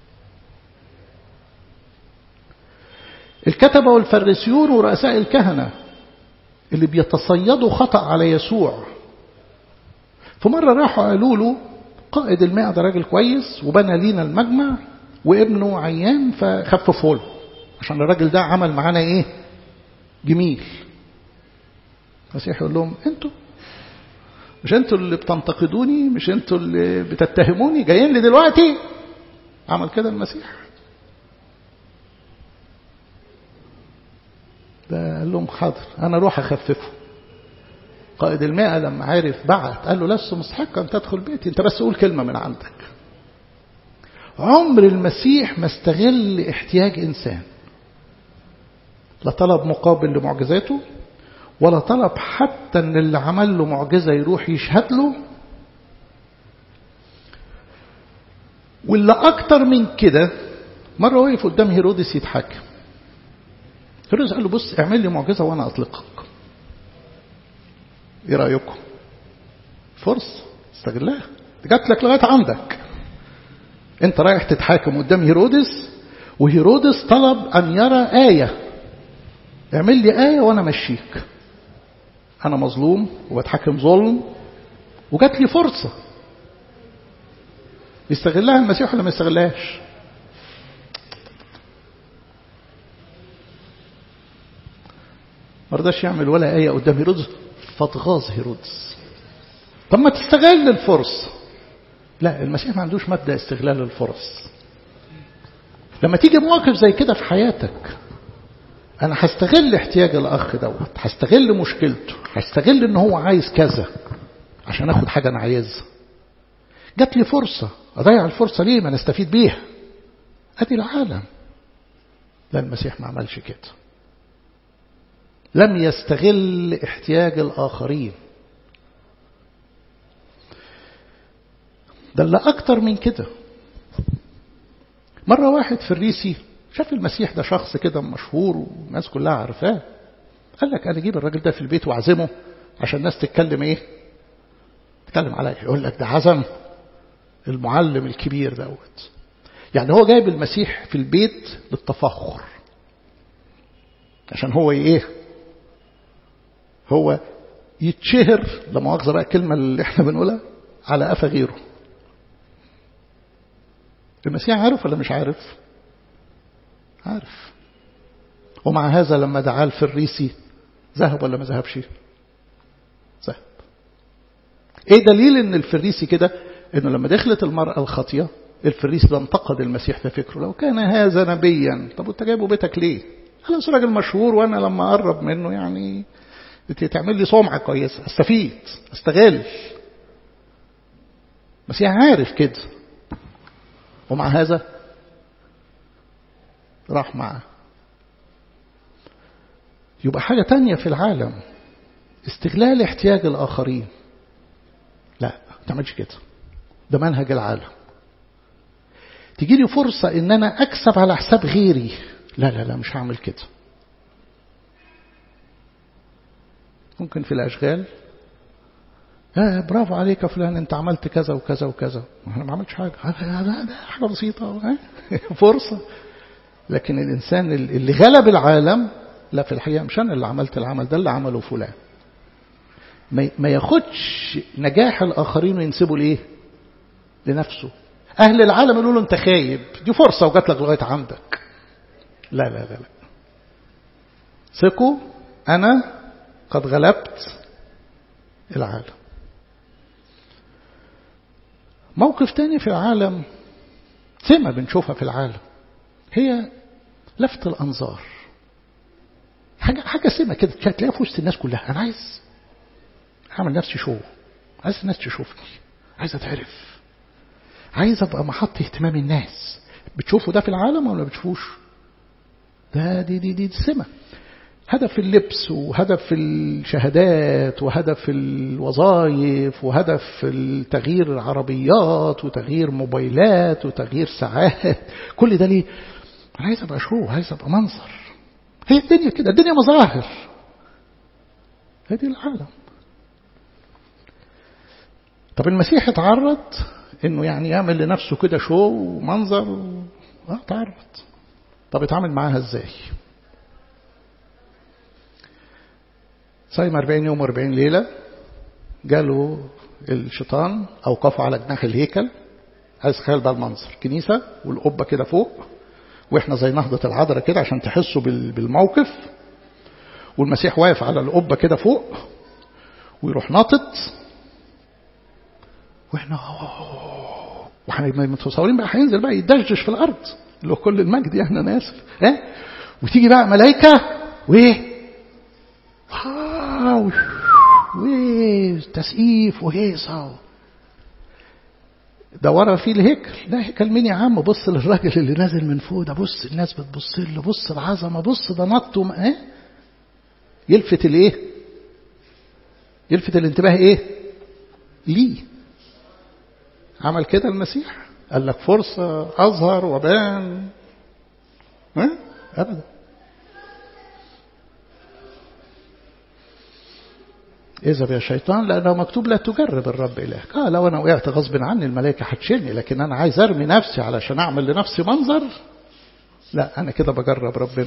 S1: الكتبة والفريسيون ورؤساء الكهنة اللي بيتصيدوا خطأ على يسوع فمرة راحوا قالوا له قائد الماء ده راجل كويس وبنى لينا المجمع وابنه عيان فخففه له عشان الراجل ده عمل معانا ايه جميل المسيح يقول لهم انتوا مش انتوا اللي بتنتقدوني مش انتوا اللي بتتهموني جايين لي دلوقتي عمل كده المسيح ده قال لهم حاضر انا اروح اخففه قائد الماء لما عرف بعت قال له لست مستحقا ان تدخل بيتي انت بس قول كلمه من عندك عمر المسيح ما استغل احتياج انسان لا طلب مقابل لمعجزاته ولا طلب حتى ان اللي عمل له معجزة يروح يشهد له واللي اكتر من كده مرة وقف قدام هيرودس يتحاكم هيرودس قال له بص اعمل لي معجزة وانا اطلقك ايه رأيكم فرصة استغلها جات لك لغاية عندك انت رايح تتحاكم قدام هيرودس وهيرودس طلب ان يرى آية اعمل لي آية وانا مشيك انا مظلوم وبتحكم ظلم وجات لي فرصة يستغلها المسيح ولا ما يستغلهاش ما رضاش يعمل ولا آية قدام هيرودس فاتغاظ هيرودس طب ما تستغل الفرصة لا المسيح ما عندوش مبدأ استغلال الفرص لما تيجي مواقف زي كده في حياتك انا هستغل احتياج الاخ دوت هستغل مشكلته هستغل ان هو عايز كذا عشان اخد حاجه انا عايزها جات لي فرصه اضيع الفرصه ليه ما نستفيد بيها ادي العالم لا المسيح ما عملش كده لم يستغل احتياج الاخرين ده اللي اكتر من كده مره واحد فريسي شاف المسيح ده شخص كده مشهور والناس كلها عارفاه قال لك انا اجيب الراجل ده في البيت واعزمه عشان الناس تتكلم ايه تتكلم عليا يقول لك ده عزم المعلم الكبير دوت يعني هو جايب المسيح في البيت للتفخر عشان هو ايه هو يتشهر لا مؤاخذه بقى الكلمه اللي احنا بنقولها على قفا غيره المسيح عارف ولا مش عارف عارف ومع هذا لما دعا الفريسي ذهب ولا ما ذهبش ذهب ايه دليل ان الفريسي كده انه لما دخلت المرأة الخاطية الفريسي ده انتقد المسيح في فكره لو كان هذا نبيا طب انت جايبه بيتك ليه خلاص راجل مشهور وانا لما اقرب منه يعني تعمل لي سمعة كويسة استفيد استغل المسيح عارف كده ومع هذا راح معه يبقى حاجة تانية في العالم استغلال احتياج الآخرين لا ما تعملش كده ده منهج العالم تيجي لي فرصة ان انا اكسب على حساب غيري لا لا لا مش هعمل كده ممكن في الاشغال آه برافو عليك يا فلان انت عملت كذا وكذا وكذا انا ما عملتش حاجه ده حاجه بسيطه فرصه لكن الانسان اللي غلب العالم لا في الحقيقه مش انا اللي عملت العمل ده اللي عمله فلان ما ياخدش نجاح الاخرين وينسبه لايه لنفسه اهل العالم يقولوا له انت خايب دي فرصه وجات لك لغايه عندك لا لا لا لا ثقوا انا قد غلبت العالم موقف تاني في العالم سمة بنشوفها في العالم هي لفت الأنظار حاجة حاجة سمة كده تلاقيها في وسط الناس كلها أنا عايز أعمل نفسي شو عايز الناس تشوفني عايز أتعرف عايز أبقى محط اهتمام الناس بتشوفوا ده في العالم ولا بتشوفوش ده دي دي دي, دي سمة هدف اللبس وهدف الشهادات وهدف الوظائف وهدف تغيير عربيات وتغيير موبايلات وتغيير ساعات كل ده ليه انا عايز ابقى شو عايز ابقى منظر هي الدنيا كده الدنيا مظاهر هذه العالم طب المسيح اتعرض انه يعني يعمل لنفسه كده شو ومنظر و... اه اتعرض طب اتعامل معاها ازاي صايم 40 يوم و40 ليلة جاله الشيطان أوقفه على جناح الهيكل عايز تخيل بقى المنظر كنيسة والقبة كده فوق واحنا زي نهضة العذراء كده عشان تحسوا بالموقف والمسيح واقف على القبة كده فوق ويروح ناطط واحنا واحنا متصورين بقى هينزل بقى يدشدش في الارض اللي هو كل المجد يعني انا اسف ها وتيجي بقى ملائكه وايه واو وتسقيف وهيصة ده ورا فيه الهيكل ده هيكل مين يا عم بص للراجل اللي نازل من فوق ده بص الناس بتبص له بص العظمه بص ده نط ايه يلفت الايه يلفت الانتباه ايه ليه عمل كده المسيح قال لك فرصة أظهر وبان ها أبدا اذهب يا شيطان لأنه مكتوب لا تجرب الرب إلهك آه لو أنا وقعت غصب عني الملائكة هتشيلني لكن أنا عايز أرمي نفسي علشان أعمل لنفسي منظر لا أنا كده بجرب ربنا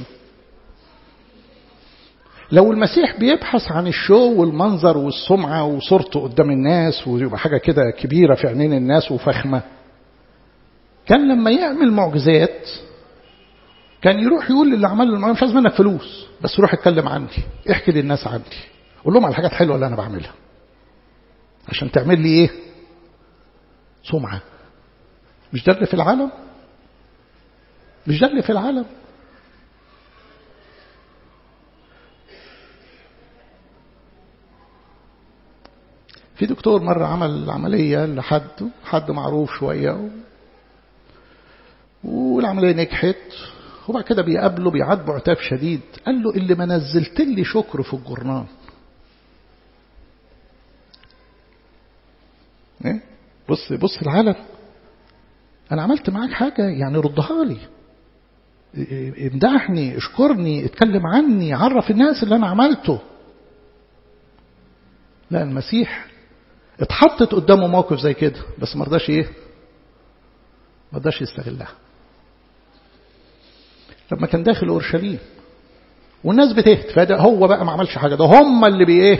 S1: لو المسيح بيبحث عن الشو والمنظر والسمعة وصورته قدام الناس ويبقى حاجة كده كبيرة في عينين الناس وفخمة كان لما يعمل معجزات كان يروح يقول للي عمل له مش عايز منك فلوس بس روح اتكلم عني احكي للناس عني قول لهم على الحاجات الحلوه اللي انا بعملها عشان تعمل لي ايه سمعه مش ده اللي في العالم مش ده اللي في العالم في دكتور مرة عمل عملية لحد حد معروف شوية و... والعملية نجحت وبعد كده بيقابله بيعاتبه عتاب شديد قال له اللي ما نزلت لي شكر في الجرنان ايه بص بص العالم انا عملت معاك حاجة يعني ردها لي امدحني اشكرني اتكلم عني عرف الناس اللي انا عملته لا المسيح اتحطت قدامه موقف زي كده بس ما رضاش ايه ما رضاش يستغلها لما كان داخل اورشليم والناس بتهت فده هو بقى ما عملش حاجه ده هم اللي بي ايه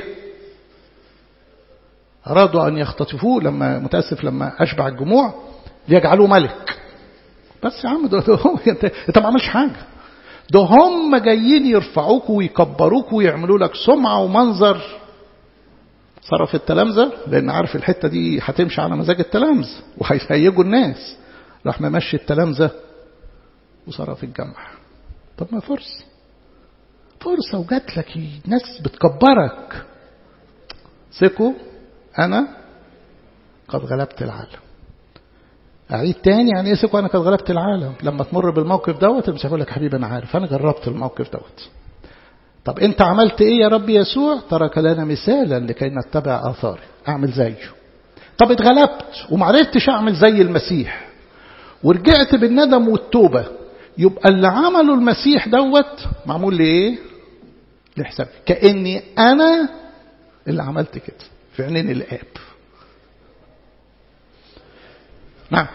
S1: ارادوا ان يختطفوه لما متاسف لما اشبع الجموع ليجعلوه ملك بس يا عم ده, ده هو انت انت ما عملش حاجه ده هم جايين يرفعوك ويكبروك ويعملوا لك سمعه ومنظر صرف التلامذه لان عارف الحته دي هتمشي على مزاج التلامذه وهيهيجوا الناس راح ممشي التلامذه وصرف الجمع طب ما فرصه فرصه وجات لك ناس بتكبرك ثقوا انا قد غلبت العالم أعيد تاني يعني إيه ثقوا أنا قد غلبت العالم لما تمر بالموقف دوت المسيح يقول لك حبيبي أنا عارف أنا جربت الموقف دوت طب أنت عملت إيه يا رب يسوع ترك لنا مثالا لكي نتبع آثاره أعمل زيه طب اتغلبت ومعرفتش أعمل زي المسيح ورجعت بالندم والتوبة يبقى اللي عمله المسيح دوت معمول لإيه لحسابي كأني أنا اللي عملت كده في عينين الآب نعم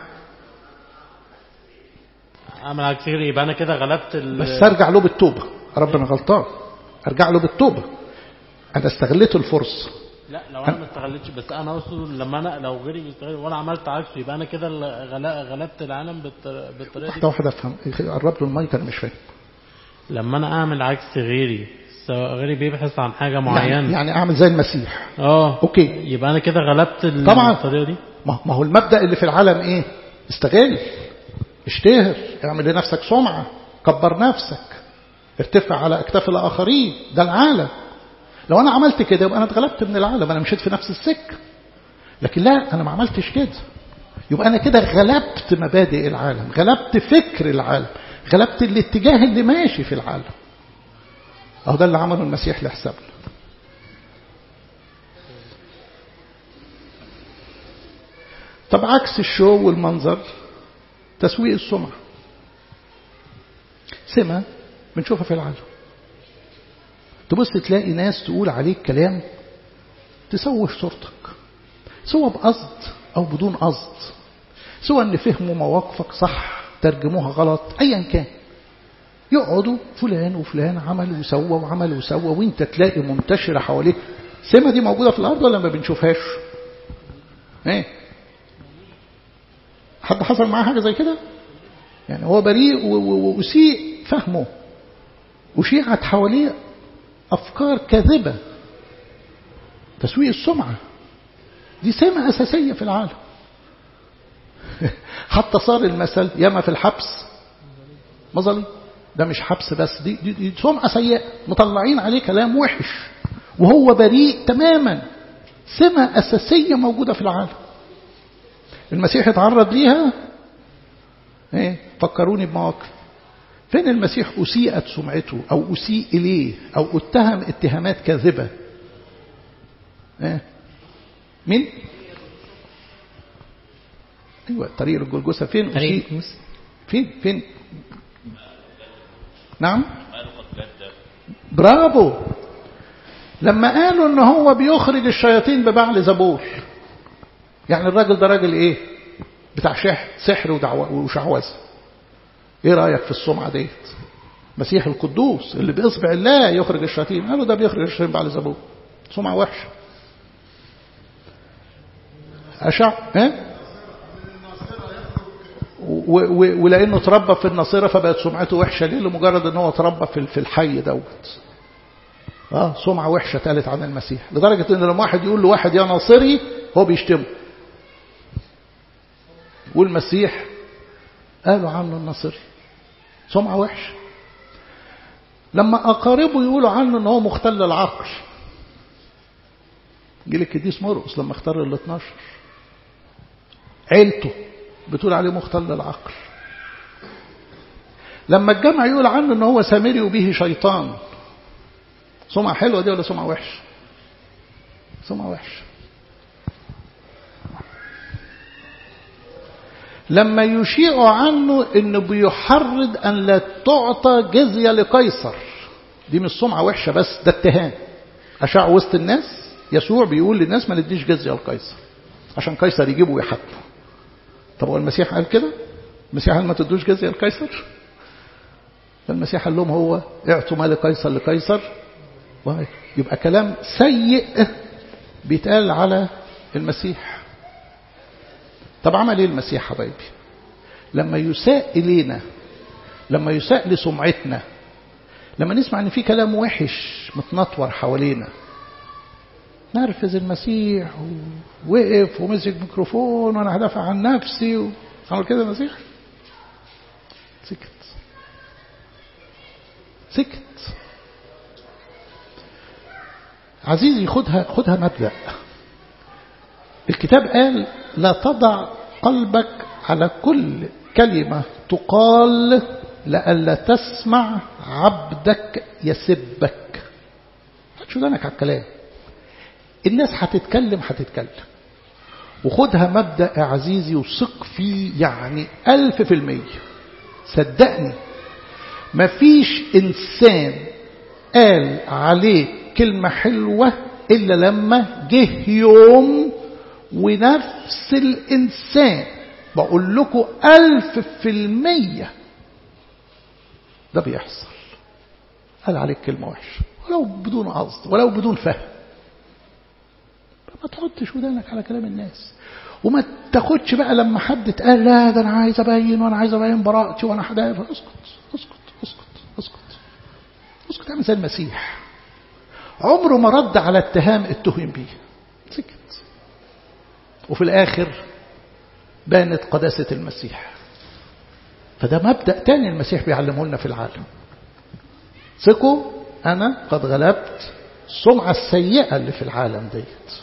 S5: اعمل عكس كده يبقى انا كده غلبت ال...
S1: بس ارجع له بالتوبه ربنا غلطان ارجع له بالتوبه انا استغليت الفرصه
S5: لا لو انا ما استغلتش بس انا اقصد لما انا لو غيري بيستغل وانا عملت عكسه يبقى انا كده اللي غل- غلبت العالم بالط- بالطريقه
S1: واحده
S5: دي
S1: واحده افهم قرب له المايك انا مش فاهم
S5: لما انا اعمل عكس غيري سواء غيري بيبحث عن حاجه
S1: يعني,
S5: معينه
S1: يعني اعمل زي المسيح
S5: اه
S1: اوكي
S5: يبقى انا كده غلبت ال-
S1: طبعا.
S5: الطريقه دي
S1: ما ما هو المبدا اللي في العالم ايه استغل اشتهر اعمل لنفسك سمعه كبر نفسك ارتفع على اكتاف الاخرين ده العالم لو انا عملت كده يبقى انا اتغلبت من العالم انا مشيت في نفس السكه لكن لا انا ما عملتش كده يبقى انا كده غلبت مبادئ العالم غلبت فكر العالم غلبت الاتجاه اللي ماشي في العالم اهو ده اللي عمله المسيح لحسابنا طب عكس الشو والمنظر تسويق السمعة سمة بنشوفها في العالم تبص تلاقي ناس تقول عليك كلام تسوف صورتك سواء بقصد أو بدون قصد سواء ان فهموا مواقفك صح ترجموها غلط أيا كان يقعدوا فلان وفلان عمل وسوى وعمل وسوى وانت تلاقي منتشرة حواليك سمة دي موجودة في الأرض ولا ما بنشوفهاش ايه حد حصل معاه حاجة زي كده يعني هو بريء وأسيء فهمه وشيعت حواليه أفكار كاذبة تسويق السمعة دي سمة أساسية في العالم حتى صار المثل ياما في الحبس مظلي ده مش حبس بس دي, دي, دي سمعة سيئة مطلعين عليه كلام وحش وهو بريء تماما سمة أساسية موجودة في العالم المسيح اتعرض ليها ايه فكروني بمواقف فين المسيح أسيئت سمعته أو أسيء إليه أو اتهم اتهامات كاذبة ايه مين ايوه طريق الجلجسة فين
S2: طريق
S1: أسيء
S2: موسى
S1: فين فين نعم برافو لما قالوا ان هو بيخرج الشياطين ببعل زبور يعني الراجل ده راجل ايه بتاع شح سحر ودعوة وشعوذة ايه رأيك في السمعة ديت مسيح القدوس اللي بإصبع الله يخرج الشياطين قالوا ده بيخرج الشياطين بعل زبور سمعة وحشة أشع ها ولانه اتربى في الناصره فبقت سمعته وحشه ليه لمجرد ان هو اتربى في في الحي دوت اه سمعه وحشه اتقالت عن المسيح لدرجه ان لما واحد يقول لواحد يا ناصري هو بيشتمه والمسيح قالوا عنه الناصري سمعه وحشه لما اقاربه يقولوا عنه ان هو مختل العقل جيل القديس مرقس لما اختار ال 12 عيلته بتقول عليه مختل العقل لما الجمع يقول عنه ان هو سامري وبه شيطان سمعة حلوة دي ولا سمعة وحشة سمعة وحشة لما يشيع عنه انه بيحرض ان لا تعطى جزية لقيصر دي مش سمعة وحشة بس ده اتهام أشاع وسط الناس يسوع بيقول للناس ما نديش جزية لقيصر عشان قيصر يجيبه ويحاكمه طب هو المسيح قال كده المسيح قال ما تدوش جزية لقيصر فالمسيح قال لهم هو اعطوا ما لقيصر لقيصر يبقى كلام سيء بيتقال على المسيح طب عمل ايه المسيح حبايبي لما يساء إلينا لما يساء لسمعتنا لما نسمع ان في كلام وحش متنطور حوالينا نرفز المسيح ووقف ومسك ميكروفون وانا هدافع عن نفسي و... عمل كده المسيح سكت سكت عزيزي خدها خدها مبدأ الكتاب قال لا تضع قلبك على كل كلمة تقال لئلا تسمع عبدك يسبك شو دانك على الكلام الناس هتتكلم هتتكلم وخدها مبدأ يا عزيزي وثق فيه يعني ألف في المية صدقني مفيش إنسان قال عليه كلمة حلوة إلا لما جه يوم ونفس الإنسان بقول لكم ألف في المية ده بيحصل قال عليك كلمة وحشة ولو بدون قصد ولو بدون فهم ما تحطش ودانك على كلام الناس وما تاخدش بقى لما حد تقال لا ده انا عايز ابين وانا عايز ابين براءتي وانا حدا اسكت اسكت اسكت اسكت اسكت اعمل زي المسيح عمره ما رد على اتهام اتهم بيه سكت وفي الاخر بانت قداسة المسيح فده مبدأ تاني المسيح بيعلمه لنا في العالم ثقوا أنا قد غلبت السمعة السيئة اللي في العالم ديت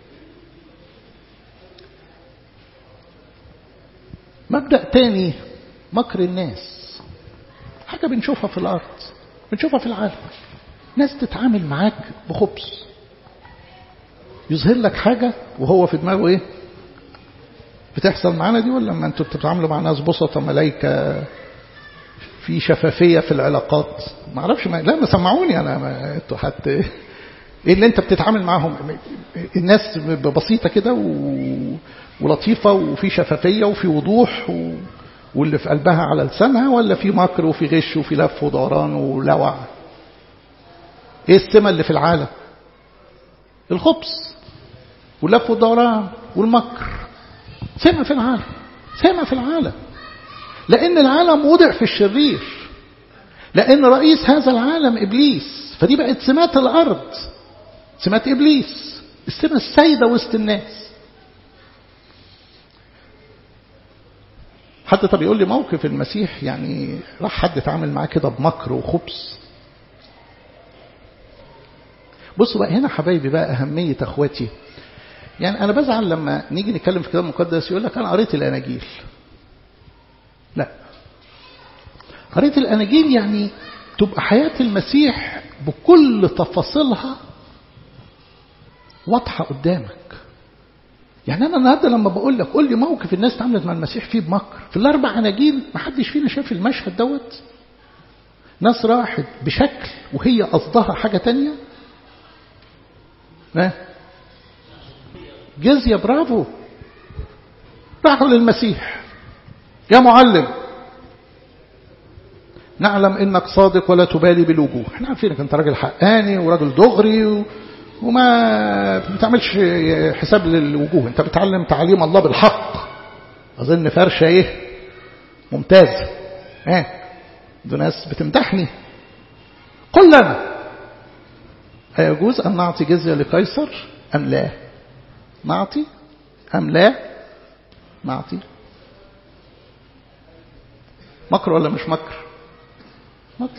S1: مبدأ تاني مكر الناس حاجة بنشوفها في الأرض بنشوفها في العالم ناس تتعامل معاك بخبز يظهر لك حاجة وهو في دماغه ايه بتحصل معانا دي ولا لما انتوا بتتعاملوا مع ناس بسطة ملايكة في شفافية في العلاقات ما اعرفش ما... لا ما سمعوني انا ما... انتوا حتى ايه اللي انت بتتعامل معاهم الناس بسيطة كده و... ولطيفة وفي شفافية وفي وضوح و... واللي في قلبها على لسانها ولا في مكر وفي غش وفي لف ودوران ولوع ايه السمة اللي في العالم الخبز واللف والدوران والمكر سمة في العالم سمة في العالم لأن العالم وضع في الشرير لأن رئيس هذا العالم إبليس فدي بقت سمات الأرض سمات إبليس السمة السيدة وسط الناس حد طب يقول لي موقف المسيح يعني راح حد اتعامل معاه كده بمكر وخبز بصوا بقى هنا حبايبي بقى أهمية أخواتي يعني أنا بزعل لما نيجي نتكلم في الكتاب المقدس يقول لك أنا قريت الأناجيل لا قريت الأناجيل يعني تبقى حياة المسيح بكل تفاصيلها واضحة قدامك يعني أنا النهاردة لما بقول لك قول لي موقف الناس تعاملت مع المسيح فيه بمكر في الأربع أناجيل ما حدش فينا شاف المشهد دوت ناس راحت بشكل وهي قصدها حاجة تانية ها جزية برافو راحوا للمسيح يا معلم نعلم انك صادق ولا تبالي بالوجوه احنا عارفينك انت راجل حقاني وراجل دغري و... وما بتعملش حساب للوجوه انت بتعلم تعليم الله بالحق اظن فرشة ايه ممتازة اه دول ناس بتمدحني قل لنا أيجوز أن نعطي جزية لقيصر أم لا نعطي أم لا نعطي مكر ولا مش مكر مكر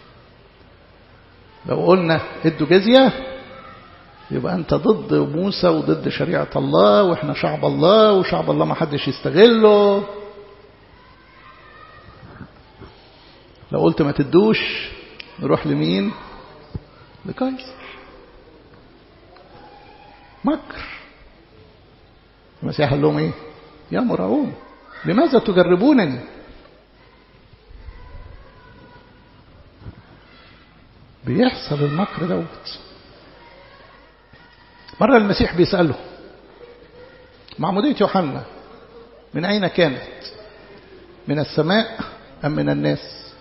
S1: لو قلنا ادوا جزية يبقى أنت ضد موسى وضد شريعة الله وإحنا شعب الله وشعب الله ما حدش يستغله لو قلت ما تدوش نروح لمين لقيصر مكر المسيح قال لهم ايه يا مرعون لماذا تجربونني بيحصل المكر دوت مرة المسيح بيسأله معمودية يوحنا من أين كانت من السماء أم من الناس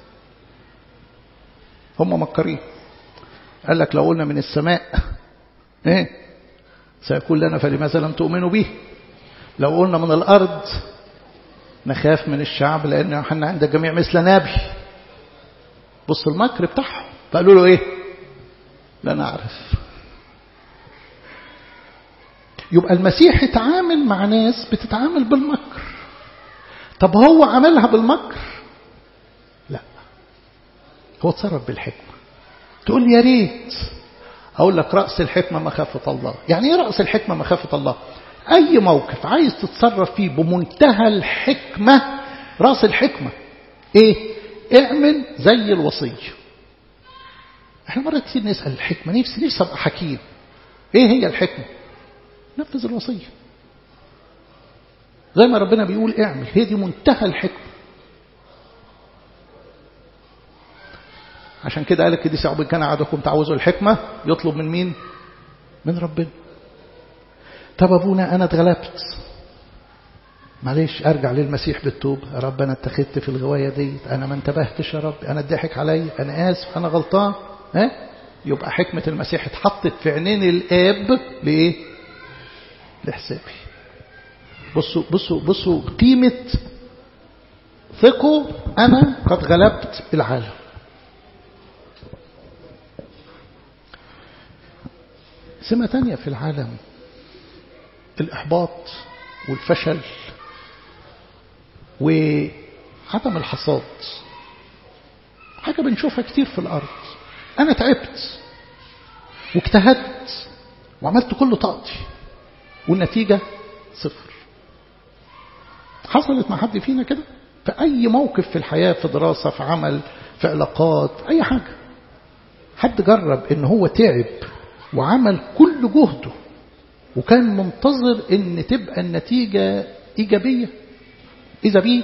S1: هم مكرين قال لك لو قلنا من السماء ايه سيكون لنا فلماذا لم تؤمنوا به لو قلنا من الأرض نخاف من الشعب لأن يوحنا عند الجميع مثل نبي بص المكر بتاعهم فقالوا له ايه لا نعرف يبقى المسيح اتعامل مع ناس بتتعامل بالمكر طب هو عملها بالمكر لا هو اتصرف بالحكمة تقول لي يا ريت أقول لك رأس الحكمة مخافة الله يعني إيه رأس الحكمة مخافة الله أي موقف عايز تتصرف فيه بمنتهى الحكمة رأس الحكمة إيه اعمل زي الوصية احنا مرة كتير نسأل الحكمة نفسي نفسي أبقى حكيم إيه هي الحكمة نفذ الوصية زي ما ربنا بيقول اعمل هي دي منتهى الحكمة عشان كده قال القديس يعقوب كان عادكم تعوزوا الحكمة يطلب من مين من ربنا طب ابونا انا اتغلبت معلش ارجع للمسيح بالتوب يا رب انا اتخذت في الغوايه دي انا ما انتبهتش يا رب انا اتضحك عليا انا اسف انا غلطان ها يبقى حكمه المسيح اتحطت في عينين الاب لايه لحسابي بصوا بصوا بصوا قيمه ثقوا انا قد غلبت العالم سمة تانية في العالم الإحباط والفشل وعدم الحصاد حاجة بنشوفها كتير في الأرض أنا تعبت واجتهدت وعملت كل طاقتي والنتيجة صفر حصلت مع حد فينا كده في أي موقف في الحياة في دراسة في عمل في علاقات أي حاجة حد جرب إن هو تعب وعمل كل جهده وكان منتظر ان تبقى النتيجة ايجابية اذا بيه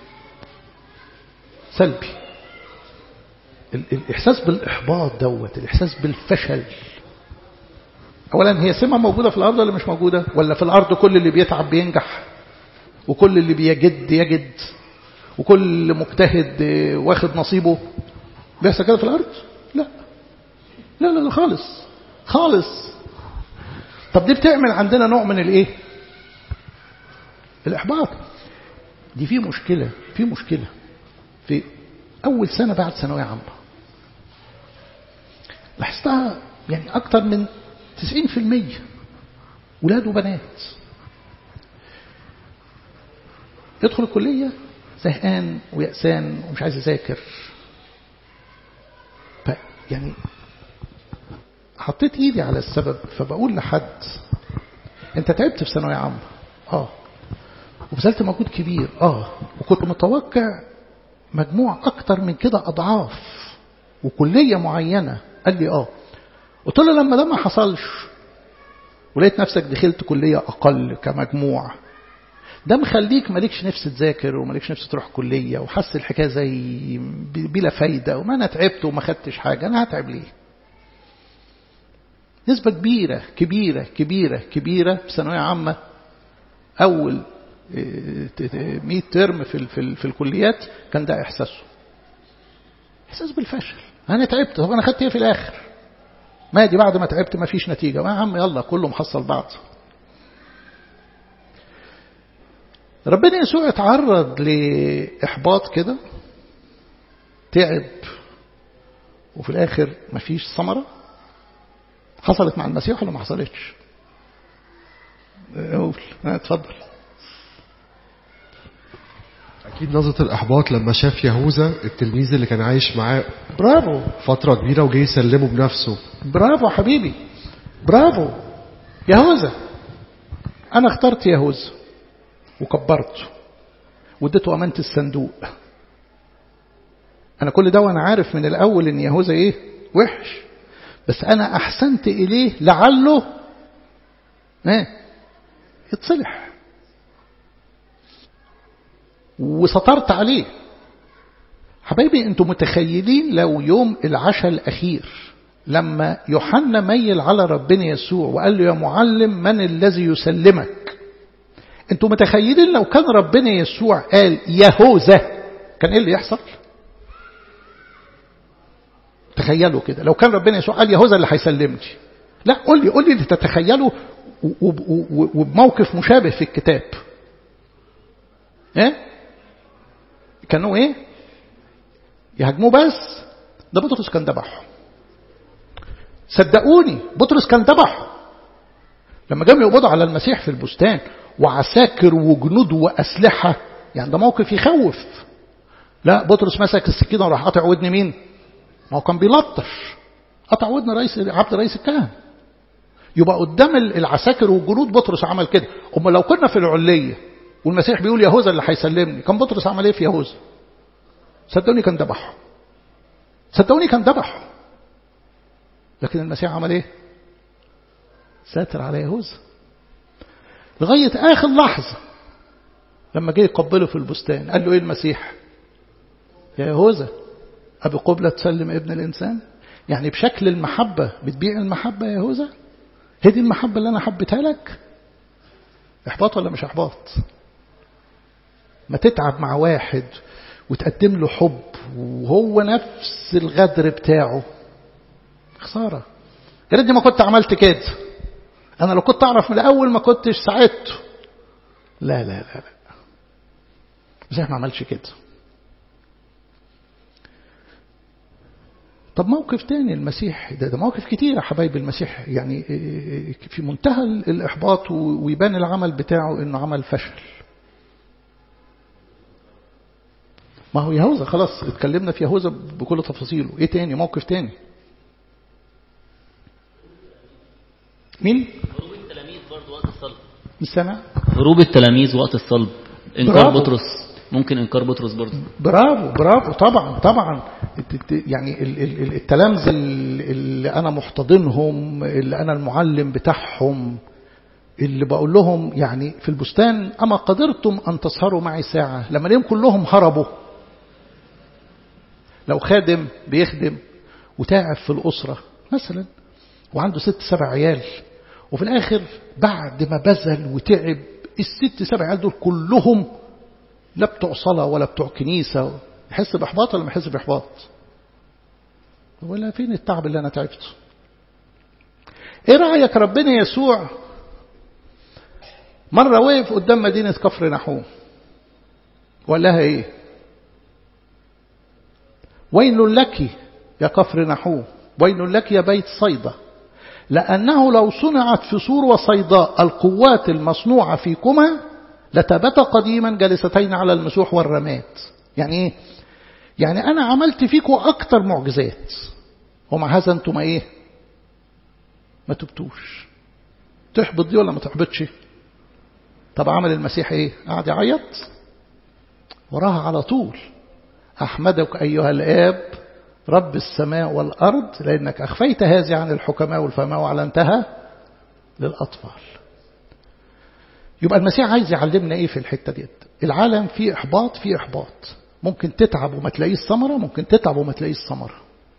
S1: سلبي الاحساس بالاحباط دوت الاحساس بالفشل اولا هي سمة موجودة في الارض ولا مش موجودة ولا في الارض كل اللي بيتعب بينجح وكل اللي بيجد يجد وكل مجتهد واخد نصيبه بيحصل كده في الارض لا لا لا, لا خالص خالص طب دي بتعمل عندنا نوع من الايه الاحباط دي في مشكلة في مشكلة في اول سنة بعد ثانوية عامة لاحظتها يعني اكتر من 90% ولاد وبنات يدخل الكلية زهقان ويأسان ومش عايز يذاكر يعني حطيت ايدي على السبب فبقول لحد انت تعبت في ثانويه عامه اه وبذلت مجهود كبير اه وكنت متوقع مجموع اكتر من كده اضعاف وكليه معينه قال لي اه قلت له لما ده ما حصلش ولقيت نفسك دخلت كليه اقل كمجموع ده مخليك مالكش نفس تذاكر ومالكش نفس تروح كليه وحس الحكايه زي بلا فايده وما انا تعبت وما خدتش حاجه انا هتعب ليه نسبة كبيرة كبيرة كبيرة كبيرة في ثانوية عامة أول 100 ترم في في في الكليات كان ده إحساسه إحساس بالفشل أنا تعبت طب أنا خدت إيه في الآخر ما دي بعد ما تعبت ما فيش نتيجة ما يا عم يلا كله محصل بعض ربنا يسوع اتعرض لإحباط كده تعب وفي الآخر ما فيش ثمرة حصلت مع المسيح ولا ما حصلتش قول اتفضل
S6: اكيد نظره الاحباط لما شاف يهوذا التلميذ اللي كان عايش معاه
S1: برافو
S6: فتره كبيره وجاي يسلمه بنفسه
S1: برافو حبيبي برافو يهوذا انا اخترت يهوذا وكبرته واديته امانه الصندوق انا كل ده وانا عارف من الاول ان يهوذا ايه وحش بس أنا أحسنت إليه لعله ايه يتصلح وسطرت عليه حبايبي انتم متخيلين لو يوم العشاء الأخير لما يوحنا ميل على ربنا يسوع وقال له يا معلم من الذي يسلمك انتم متخيلين لو كان ربنا يسوع قال يهوذا كان ايه اللي يحصل تخيلوا كده لو كان ربنا يسوع قال يهوذا اللي هيسلمني لا قول لي قول لي اللي تتخيله وبموقف مشابه في الكتاب ايه كانوا ايه يهاجموه بس ده بطرس كان ذبحه صدقوني بطرس كان ذبحه لما جم يقبضوا على المسيح في البستان وعساكر وجنود وأسلحة يعني ده موقف يخوف لا بطرس مسك السكينة وراح قطع ودن مين ما هو كان بيلطش قطع ودن رئيس عبد رئيس الكهنة يبقى قدام العساكر والجنود بطرس عمل كده أما لو كنا في العلية والمسيح بيقول يهوذا اللي هيسلمني كان بطرس عمل ايه في يهوذا صدقوني كان ذبحه صدقوني كان ذبحه لكن المسيح عمل ايه ساتر على يهوذا لغاية آخر لحظة لما جه يقبله في البستان قال له ايه المسيح يا يهوذا أبي قبلة تسلم ابن الإنسان يعني بشكل المحبة بتبيع المحبة يا يهوذا هي دي المحبة اللي أنا حبيتها لك إحباط ولا مش إحباط ما تتعب مع واحد وتقدم له حب وهو نفس الغدر بتاعه خسارة يا ريتني ما كنت عملت كده أنا لو كنت أعرف من الأول ما كنتش ساعدته لا لا لا لا زي ما عملش كده طب موقف تاني المسيح ده, ده مواقف كتيرة حبايب المسيح يعني في منتهى الإحباط ويبان العمل بتاعه إنه عمل فشل ما هو يهوذا خلاص اتكلمنا في يهوذا بكل تفاصيله ايه تاني موقف تاني مين
S7: هروب التلاميذ برضه وقت الصلب
S1: مش سامع
S7: هروب التلاميذ وقت الصلب انكار
S1: برافو.
S7: بطرس ممكن انكار بطرس برضه
S1: برافو برافو طبعا طبعا يعني ال- ال- ال- التلامذة اللي أنا محتضنهم اللي أنا المعلم بتاعهم اللي بقول لهم يعني في البستان أما قدرتم أن تسهروا معي ساعة لما ليهم كلهم هربوا لو خادم بيخدم وتاعب في الأسرة مثلا وعنده ست سبع عيال وفي الآخر بعد ما بذل وتعب الست سبع عيال دول كلهم لا بتوع صلاة ولا بتوع كنيسة يحس بإحباط ولا ما يحس بإحباط ولا فين التعب اللي أنا تعبته إيه رأيك ربنا يسوع مرة وقف قدام مدينة كفر نحوم وقال لها إيه ويل لك يا كفر نحوم ويل لك يا بيت صيدا لأنه لو صنعت في سور وصيداء القوات المصنوعة فيكما لتبت قديما جالستين على المسوح والرماد يعني ايه يعني انا عملت فيكم اكتر معجزات ومع هذا انتم ايه ما تبتوش تحبط دي ولا ما تحبطش طب عمل المسيح ايه قعد يعيط وراها على طول احمدك ايها الاب رب السماء والارض لانك اخفيت هذه عن الحكماء والفهماء وعلنتها للاطفال يبقى المسيح عايز يعلمنا ايه في الحته ديت العالم فيه احباط فيه احباط ممكن تتعب وما تلاقيش ثمره ممكن تتعب وما تلاقيش ثمره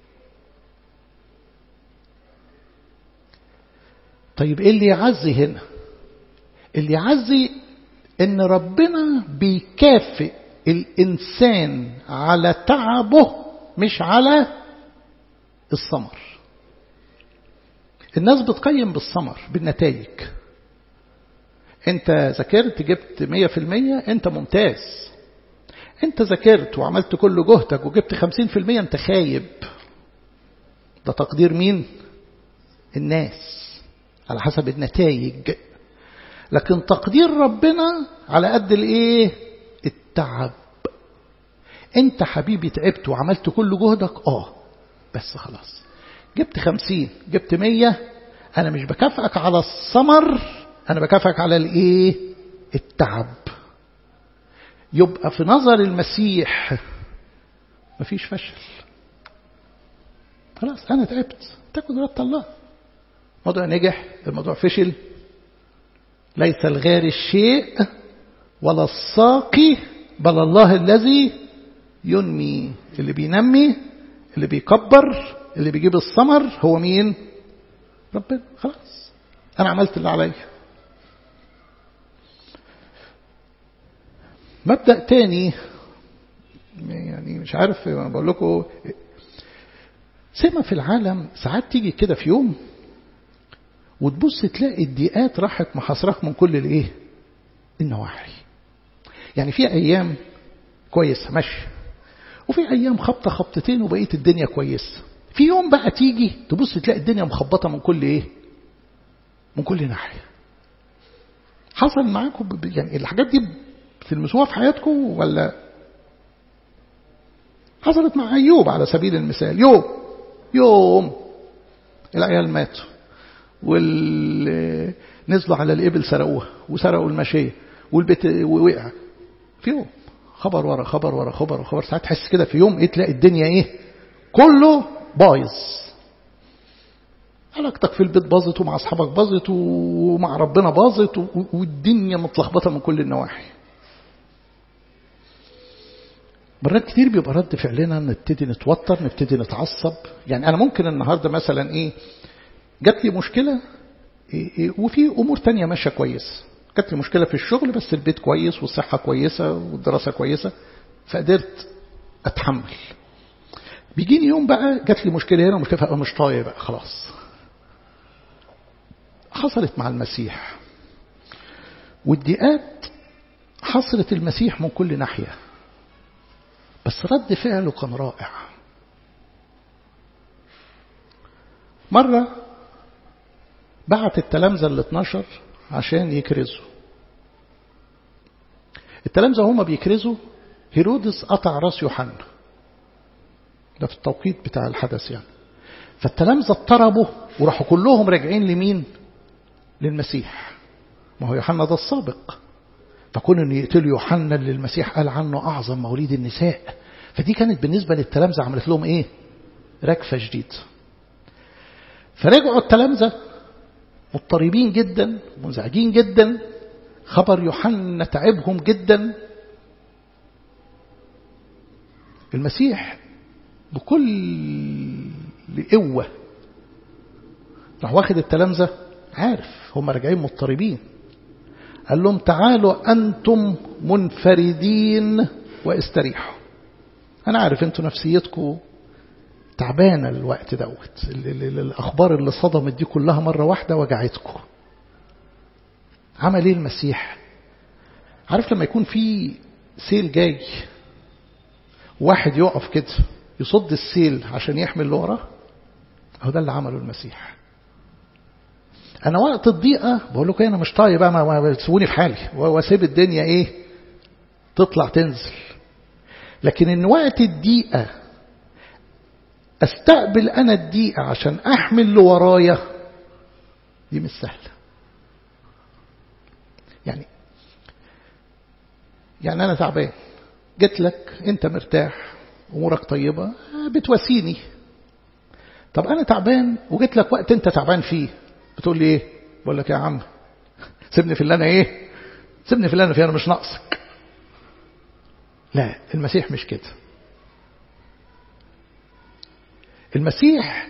S1: طيب ايه اللي يعزي هنا اللي يعزي ان ربنا بيكافئ الانسان على تعبه مش على الثمر الناس بتقيم بالثمر بالنتائج انت ذاكرت جبت مية في المية انت ممتاز انت ذاكرت وعملت كل جهدك وجبت خمسين في المية انت خايب ده تقدير مين الناس على حسب النتائج لكن تقدير ربنا على قد الايه التعب انت حبيبي تعبت وعملت كل جهدك اه بس خلاص جبت خمسين جبت مية انا مش بكافئك على الثمر أنا بكافئك على الإيه؟ التعب. يبقى في نظر المسيح مفيش فشل. خلاص أنا تعبت تاخد رد الله. الموضوع نجح، الموضوع فشل. ليس الغار الشيء ولا الساقي بل الله الذي ينمي اللي بينمي اللي بيكبر اللي بيجيب الثمر هو مين؟ ربنا خلاص أنا عملت اللي عليا. مبدأ تاني يعني مش عارف بقول لكم سمة في العالم ساعات تيجي كده في يوم وتبص تلاقي الضيقات راحت محاصرك من كل الايه النواحي يعني في ايام كويسة ماشي وفي أيام خبطة خبطتين وبقيت الدنيا كويسة في يوم بقى تيجي تبص تلاقي الدنيا مخبطة من كل إيه من كل ناحية حصل معاكم يعني الحاجات دي تلمسوها في حياتكم ولا حصلت مع أيوب على سبيل المثال يوم يوم العيال ماتوا وال نزلوا على الإبل سرقوها وسرقوا المشية والبيت وقع في يوم خبر ورا خبر ورا خبر ورا خبر ساعات تحس كده في يوم ايه تلاقي الدنيا ايه كله بايظ علاقتك في البيت باظت ومع اصحابك باظت ومع ربنا باظت والدنيا متلخبطه من كل النواحي مرات كتير بيبقى رد فعلنا نبتدي نتوتر نبتدي نتعصب يعني انا ممكن النهارده مثلا ايه جات لي مشكله إيه إيه وفي امور تانية ماشيه كويس جات لي مشكله في الشغل بس البيت كويس والصحه كويسه والدراسه كويسه فقدرت اتحمل بيجيني يوم بقى جات لي مشكله هنا ومشكله فأبقى مش طايق بقى خلاص حصلت مع المسيح والضيقات حصلت المسيح من كل ناحيه بس رد فعله كان رائع مرة بعت التلامذة ال 12 عشان يكرزوا التلامذة هما بيكرزوا هيرودس قطع راس يوحنا ده في التوقيت بتاع الحدث يعني فالتلامذة اضطربوا وراحوا كلهم راجعين لمين للمسيح ما هو يوحنا ده السابق فكون ان يقتلوا يوحنا اللي المسيح قال عنه اعظم مواليد النساء فدي كانت بالنسبة للتلامذة عملت لهم ايه ركفة جديد فرجعوا التلامذة مضطربين جدا منزعجين جدا خبر يوحنا تعبهم جدا المسيح بكل قوة راح واخد التلامذة عارف هم راجعين مضطربين قال لهم تعالوا أنتم منفردين واستريحوا أنا عارف أنتوا نفسيتكم تعبانة الوقت دوت الأخبار اللي صدمت دي كلها مرة واحدة وجعتكم عمل ايه المسيح عارف لما يكون في سيل جاي واحد يقف كده يصد السيل عشان يحمل اللي وراه هو ده اللي عمله المسيح انا وقت الضيقه بقول لكم انا مش طايق بقى ما تسيبوني في حالي واسيب الدنيا ايه تطلع تنزل لكن ان وقت الضيقه استقبل انا الضيقه عشان احمل اللي ورايا دي مش سهله يعني يعني انا تعبان جيت لك انت مرتاح امورك طيبه بتواسيني طب انا تعبان وجيت لك وقت انت تعبان فيه بتقول لي ايه بقول لك يا عم سيبني في اللي انا ايه سيبني في اللي انا فيه انا مش ناقصك لا المسيح مش كده المسيح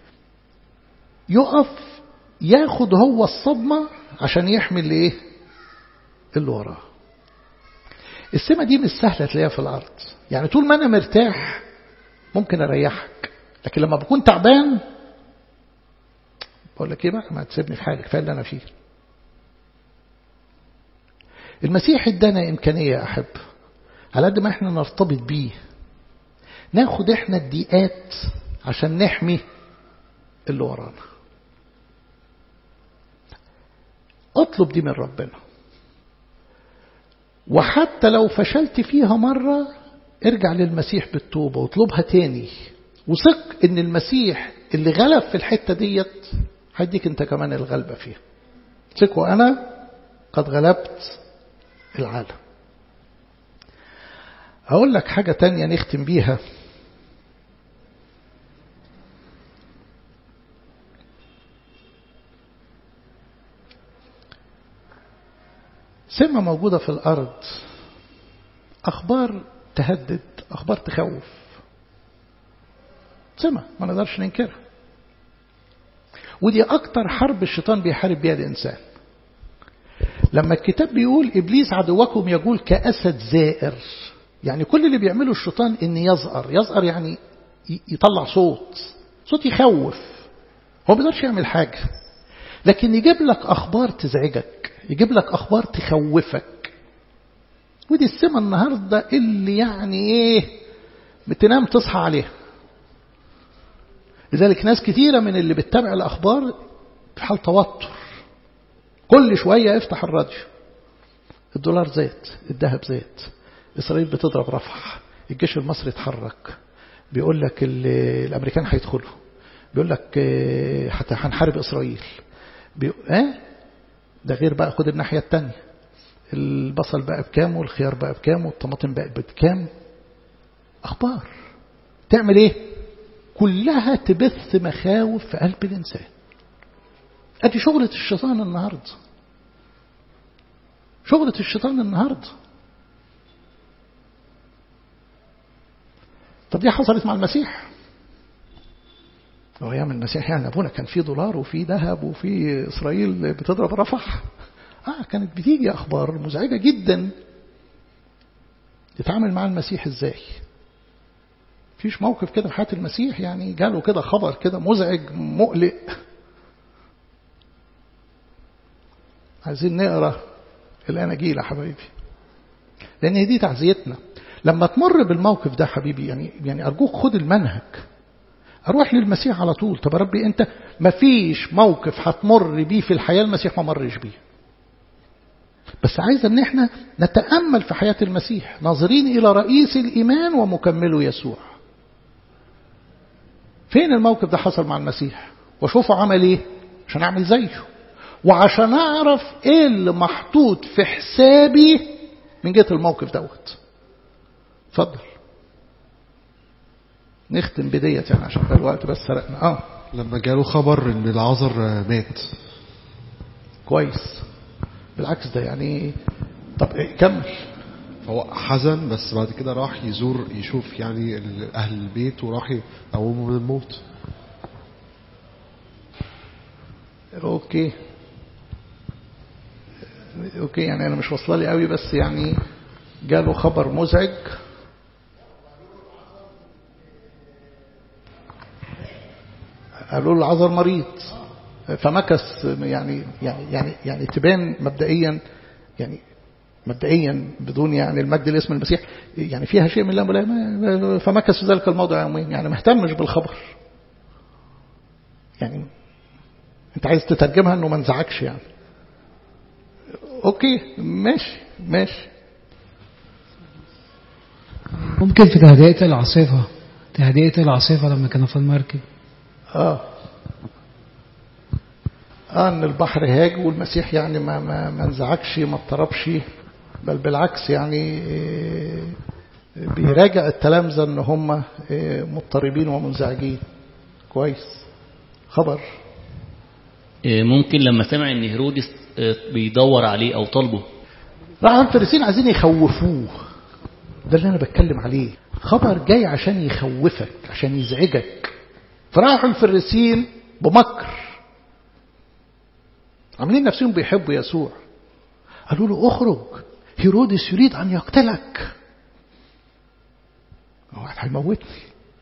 S1: يقف ياخد هو الصدمة عشان يحمل ايه اللي وراه السمة دي مش سهلة تلاقيها في الأرض يعني طول ما أنا مرتاح ممكن أريحك لكن لما بكون تعبان بقول لك ايه بقى ما تسيبني في حالي كفايه اللي انا فيه المسيح ادانا امكانيه يا احب على قد ما احنا نرتبط بيه ناخد احنا الضيقات عشان نحمي اللي ورانا اطلب دي من ربنا وحتى لو فشلت فيها مرة ارجع للمسيح بالتوبة واطلبها تاني وثق ان المسيح اللي غلب في الحتة ديت هيديك انت كمان الغلبة فيها ثق وانا قد غلبت العالم هقول لك حاجة تانية نختم بيها سمة موجودة في الأرض أخبار تهدد أخبار تخوف سمة ما نقدرش ننكرها ودي أكتر حرب الشيطان بيحارب بيها الإنسان لما الكتاب بيقول إبليس عدوكم يقول كأسد زائر يعني كل اللي بيعمله الشيطان إن يزأر يزأر يعني يطلع صوت صوت يخوف هو ما بيقدرش يعمل حاجة لكن يجيب لك أخبار تزعجك يجيب لك أخبار تخوفك ودي السمة النهاردة اللي يعني ايه بتنام تصحى عليها لذلك ناس كتيرة من اللي بتتابع الأخبار في حال توتر كل شوية افتح الراديو الدولار زاد الذهب زاد إسرائيل بتضرب رفح الجيش المصري اتحرك بيقول لك الأمريكان هيدخلوا بيقول لك حتى هنحارب إسرائيل بيقول اه ده غير بقى خد الناحية التانية البصل بقى بكام والخيار بقى بكام والطماطم بقى بكام أخبار تعمل إيه كلها تبث مخاوف في قلب الإنسان أدي شغلة الشيطان النهاردة شغلة الشيطان النهاردة طب دي حصلت مع المسيح هو أيام المسيح يعني أبونا كان في دولار وفي ذهب وفي إسرائيل بتضرب رفح آه كانت بتيجي أخبار مزعجة جدا يتعامل مع المسيح إزاي فيش موقف كده في حياة المسيح يعني جاله كده خبر كده مزعج مقلق عايزين نقرا الاناجيل يا حبايبي لان دي تعزيتنا لما تمر بالموقف ده حبيبي يعني يعني ارجوك خد المنهج اروح للمسيح على طول طب يا ربي انت مفيش موقف هتمر بيه في الحياه المسيح ما مرش بيه بس عايز ان احنا نتامل في حياه المسيح ناظرين الى رئيس الايمان ومكمله يسوع فين الموقف ده حصل مع المسيح وشوفوا عمل ايه عشان اعمل زيه وعشان اعرف ايه اللي محطوط في حسابي من جهه الموقف دوت اتفضل نختم بديت يعني عشان الوقت بس سرقنا اه
S6: لما جاله خبر ان العذر مات
S1: كويس بالعكس ده يعني طب إيه كمل
S6: فهو حزن بس بعد كده راح يزور يشوف يعني اهل البيت وراح يقومه من الموت
S1: اوكي اوكي يعني انا مش واصله لي قوي بس يعني جاله خبر مزعج قالوا له العذر مريض فمكث يعني يعني يعني يعني تبان مبدئيا يعني مبدئيا بدون يعني المجد لاسم المسيح يعني فيها شيء من الله فمكث في ذلك الموضع يومين يعني ما اهتمش بالخبر يعني انت عايز تترجمها انه ما انزعجش يعني اوكي ماشي ماشي
S9: ممكن في تهدئة العاصفة تهدئة العاصفة لما كانوا في المركب
S1: اه اه ان البحر هاج والمسيح يعني ما ما ما انزعجش ما اضطربش بل بالعكس يعني بيراجع التلامذة ان هم مضطربين ومنزعجين كويس خبر
S7: ممكن لما سمع ان هيرودس بيدور عليه او طالبه
S1: راح الفريسين عايزين يخوفوه ده اللي انا بتكلم عليه خبر جاي عشان يخوفك عشان يزعجك فراحوا الفريسين بمكر عاملين نفسهم بيحبوا يسوع قالوا له اخرج هيرودس يريد ان يقتلك واحد هيموتني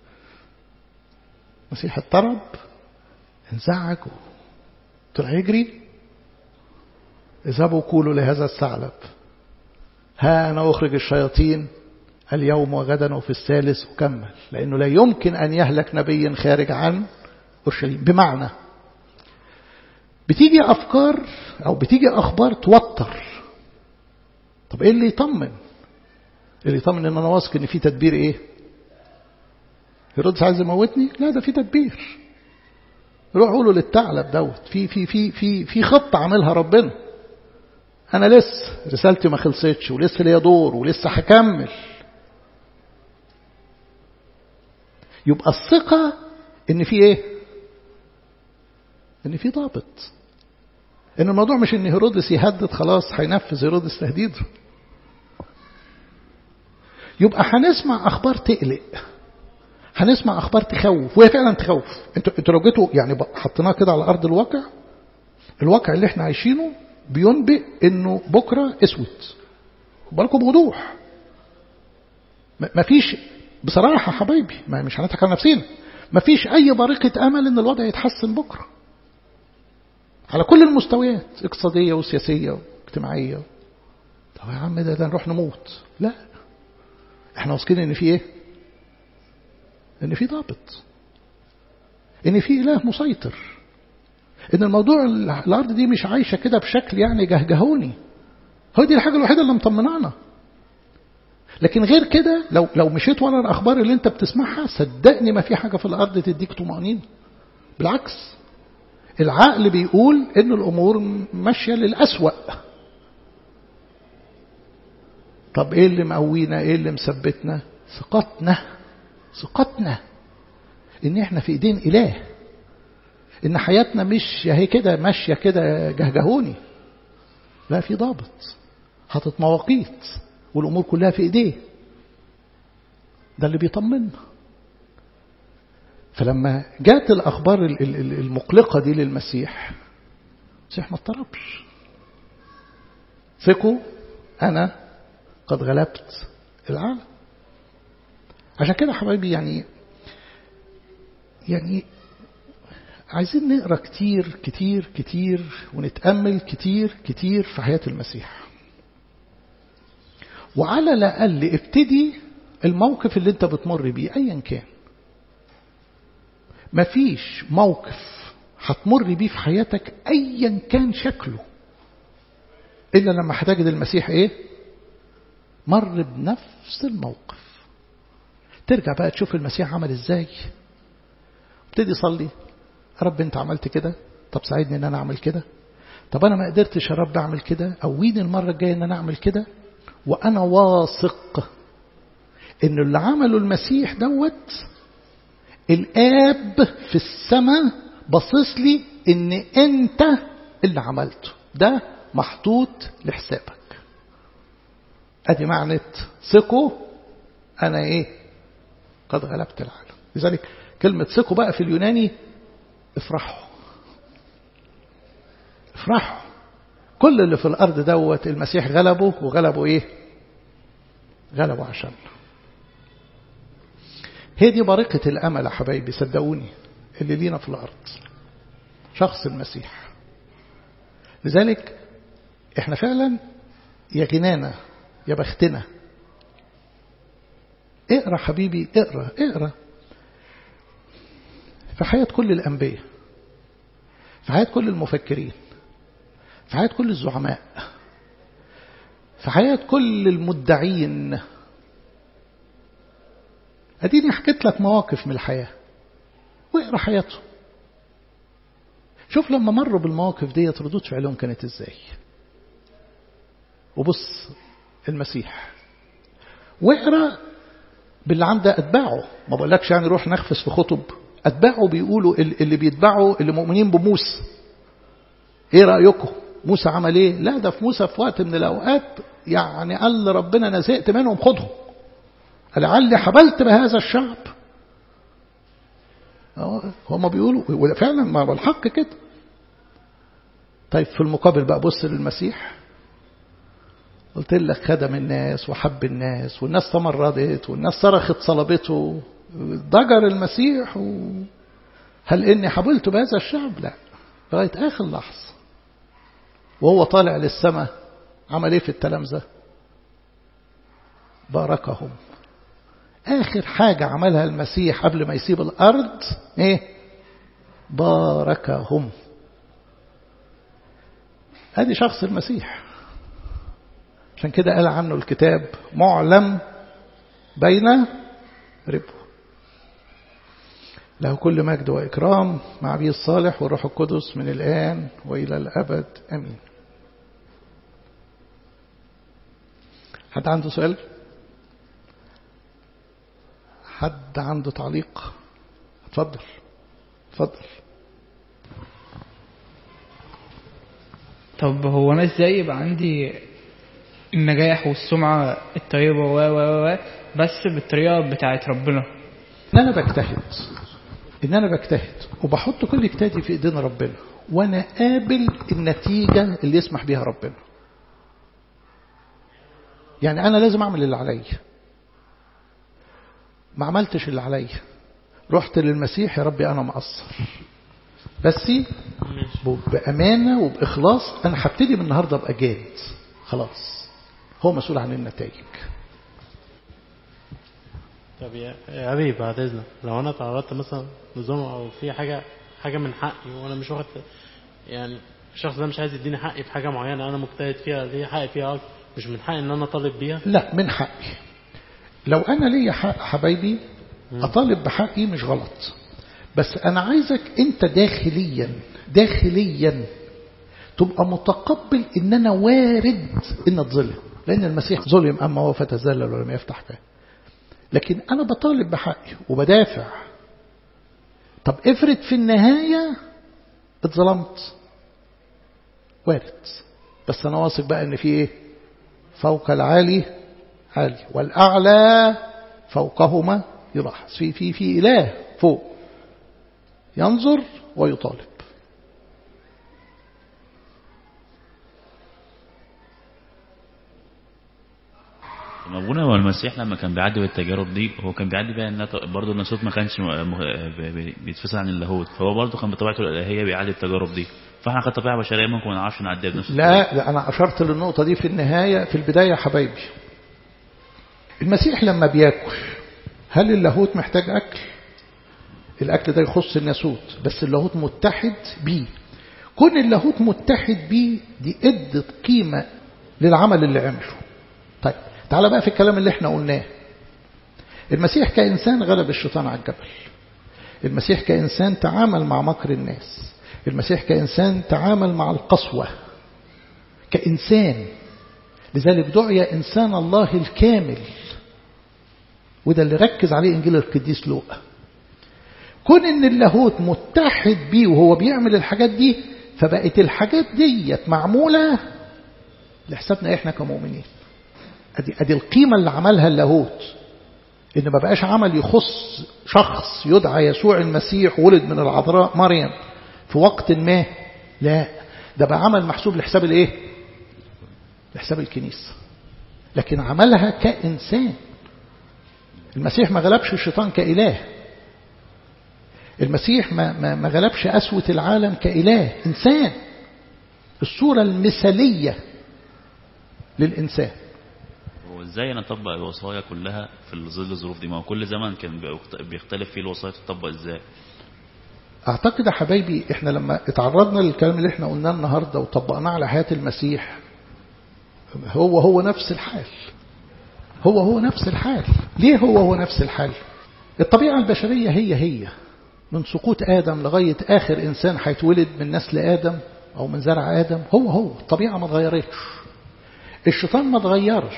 S1: المسيح اضطرب انزعج طلع يجري اذهبوا قولوا لهذا الثعلب ها أنا أخرج الشياطين اليوم وغدا وفي الثالث وكمل لأنه لا يمكن أن يهلك نبي خارج عن أورشليم بمعنى بتيجي أفكار أو بتيجي أخبار توتر طب إيه اللي يطمن اللي يطمن إن أنا واثق إن في تدبير إيه هيرودس عايز يموتني لا ده في تدبير روح قولوا للثعلب دوت في في في في في خطة عاملها ربنا أنا لسه رسالتي ما خلصتش ولسه ليا دور ولسه هكمل يبقى الثقة إن في إيه؟ إن في ضابط إن الموضوع مش إن هيرودس يهدد خلاص هينفذ هيرودس تهديده يبقى هنسمع أخبار تقلق هنسمع أخبار تخوف وهي فعلا تخوف انتوا انتوا لو جيتوا يعني حطيناها كده على أرض الواقع الواقع اللي احنا عايشينه بينبئ انه بكرة اسود بالكم بوضوح مفيش بصراحة حبايبي ما مش هنضحك على نفسينا مفيش أي بريقة أمل إن الوضع يتحسن بكرة على كل المستويات اقتصادية وسياسية واجتماعية طب يا عم ده, ده نروح نموت لا احنا واثقين ان في ايه ان في ضابط ان في اله مسيطر ان الموضوع الارض دي مش عايشه كده بشكل يعني جهجهوني هو دي الحاجه الوحيده اللي مطمنانا لكن غير كده لو لو مشيت ورا الاخبار اللي انت بتسمعها صدقني ما في حاجه في الارض تديك طمانينه بالعكس العقل بيقول ان الامور ماشيه للاسوأ طب ايه اللي مقوينا ايه اللي مثبتنا ثقتنا ثقتنا ان احنا في ايدين اله ان حياتنا مش هي كده ماشيه كده جهجهوني لا في ضابط حاطط مواقيت والامور كلها في ايديه ده اللي بيطمنا فلما جاءت الاخبار المقلقه دي للمسيح المسيح ما اضطربش ثقوا انا قد غلبت العالم عشان كده حبايبي يعني يعني عايزين نقرا كتير كتير كتير ونتامل كتير كتير في حياه المسيح وعلى الاقل ابتدي الموقف اللي انت بتمر بيه ايا كان مفيش موقف هتمر بيه في حياتك ايا كان شكله الا لما هتجد المسيح ايه مر بنفس الموقف ترجع بقى تشوف المسيح عمل ازاي ابتدي صلي رب انت عملت كده طب ساعدني ان انا اعمل كده طب انا ما قدرتش يا رب اعمل كده قويني المره الجايه ان انا اعمل كده وانا واثق ان اللي عمله المسيح دوت الاب في السماء باصص لي ان انت اللي عملته ده محطوط لحسابك ادي معنى ثقوا انا ايه قد غلبت العالم لذلك كلمة ثقوا بقى في اليوناني افرحوا افرحوا كل اللي في الأرض دوت المسيح غلبه وغلبه إيه غلبه عشان هي دي بركة الأمل يا حبايبي صدقوني اللي لينا في الأرض شخص المسيح لذلك احنا فعلا يا غنانا يا بختنا اقرا حبيبي اقرا اقرا في حياة كل الأنبياء في حياة كل المفكرين في حياة كل الزعماء في حياة كل المدعين أديني حكيت لك مواقف من الحياة واقرا حياته شوف لما مروا بالمواقف ديت ردود فعلهم كانت ازاي وبص المسيح واقرا باللي عنده اتباعه ما بقولكش يعني روح نخفس في خطب اتباعه بيقولوا اللي بيتبعوا اللي مؤمنين بموسى ايه رايكم موسى عمل ايه لا ده في موسى في وقت من الاوقات يعني قال ربنا انا زهقت منهم خدهم لعلي حبلت بهذا الشعب هم بيقولوا وفعلا ما هو الحق كده طيب في المقابل بقى بص للمسيح قلت لك خدم الناس وحب الناس والناس تمردت والناس صرخت صلبته ضجر المسيح و... هل اني حبلت بهذا الشعب لا لغايه اخر لحظه وهو طالع للسماء عمل ايه في التلامذه باركهم آخر حاجة عملها المسيح قبل ما يسيب الأرض إيه؟ باركهم هذه شخص المسيح عشان كده قال عنه الكتاب معلم بين ربه له كل مجد وإكرام مع أبيه الصالح والروح القدس من الآن وإلى الأبد أمين حد عنده سؤال؟ حد عنده تعليق اتفضل اتفضل
S4: طب هو انا ازاي يبقى عندي النجاح والسمعة الطيبة و و و بس بالطريقة بتاعت ربنا
S1: ان انا بجتهد ان انا بجتهد وبحط كل اجتهادي في ايدين ربنا وانا قابل النتيجة اللي يسمح بيها ربنا يعني انا لازم اعمل اللي عليا ما عملتش اللي عليا رحت للمسيح يا ربي أنا مقصر بس بأمانة وبإخلاص أنا هبتدي من النهاردة أبقى جاد خلاص هو مسؤول عن النتائج
S5: طب يا يا أبي بعد إذنك لو أنا تعرضت مثلا لظلم أو في حاجة حاجة من حقي وأنا مش واخد يعني الشخص ده مش عايز يديني حقي في حاجة معينة أنا مجتهد فيها ليه حقي فيها أكتر مش من حقي إن أنا أطالب بيها
S1: لا من حقي لو أنا ليا حق حبايبي أطالب بحقي مش غلط بس أنا عايزك أنت داخليا داخليا تبقى متقبل إن أنا وارد إن أتظلم لأن المسيح ظلم أما هو فتزلل ولم يفتح فاه لكن أنا بطالب بحقي وبدافع طب افرض في النهاية اتظلمت وارد بس أنا واثق بقى إن في إيه فوق العالي عالي والأعلى فوقهما يلاحظ في في في إله فوق ينظر ويطالب
S8: طب ابونا هو المسيح لما كان بيعدي بالتجارب دي هو كان بيعدي بيها ان برضه الناسوت ما كانش م- م- بي- بيتفصل عن اللاهوت فهو برضه كان بطبيعته الالهيه بيعدي التجارب دي فاحنا كطبيعه بشريه ممكن ما نعرفش نعديها بنفس
S1: لا لا أنا أشرت للنقطة دي في النهاية في البداية يا حبايبي المسيح لما بياكل هل اللاهوت محتاج أكل الأكل ده يخص الناسوت بس اللاهوت متحد بيه كون اللاهوت متحد بيه دي ادت قيمة للعمل اللي عمله طيب تعال بقى في الكلام اللي احنا قلناه المسيح كإنسان غلب الشيطان على الجبل المسيح كإنسان تعامل مع مكر الناس المسيح كإنسان تعامل مع القسوة كإنسان لذلك دعي إنسان الله الكامل وده اللي ركز عليه إنجيل القديس لوقا كون إن اللاهوت متحد بيه وهو بيعمل الحاجات دي فبقت الحاجات ديت معمولة لحسابنا إحنا كمؤمنين أدي, أدي القيمة اللي عملها اللاهوت إن ما بقاش عمل يخص شخص يدعى يسوع المسيح ولد من العذراء مريم في وقت ما لا ده بقى عمل محسوب لحساب الايه لحساب الكنيسة لكن عملها كإنسان المسيح ما غلبش الشيطان كإله المسيح ما, ما, ما غلبش أسوة العالم كإله إنسان الصورة المثالية للإنسان
S8: هو ازاي انا اطبق الوصايا كلها في ظل الظروف دي ما هو كل زمن كان بيختلف فيه الوصايا تطبق ازاي
S1: أعتقد يا حبايبي إحنا لما اتعرضنا للكلام اللي إحنا قلناه النهاردة وطبقناه على حياة المسيح هو هو نفس الحال هو هو نفس الحال ليه هو هو نفس الحال الطبيعة البشرية هي هي من سقوط آدم لغاية آخر إنسان هيتولد من نسل آدم أو من زرع آدم هو هو الطبيعة ما اتغيرتش الشيطان ما اتغيرش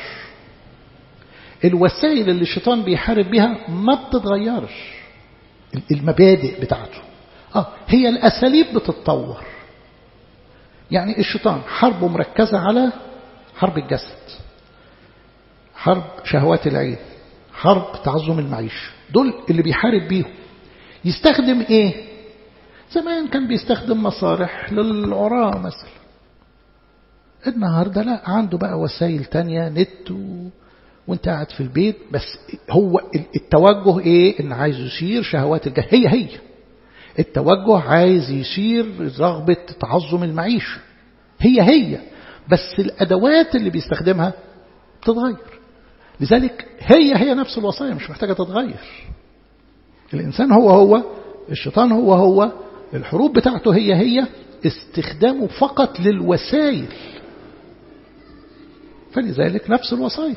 S1: الوسائل اللي الشيطان بيحارب بيها ما بتتغيرش المبادئ بتاعته آه هي الأساليب بتتطور يعني الشيطان حربه مركزة على حرب الجسد حرب شهوات العين حرب تعظم المعيشة دول اللي بيحارب بيهم يستخدم ايه زمان كان بيستخدم مصالح للعراة مثلا النهاردة لا عنده بقى وسائل تانية نت و... وانت قاعد في البيت بس هو التوجه ايه ان عايز يثير شهوات الجسد هي هي التوجه عايز يثير رغبة تعظم المعيشة هي هي بس الأدوات اللي بيستخدمها بتتغير لذلك هي هي نفس الوصايا مش محتاجة تتغير الإنسان هو هو الشيطان هو هو الحروب بتاعته هي هي استخدامه فقط للوسائل فلذلك نفس الوصايا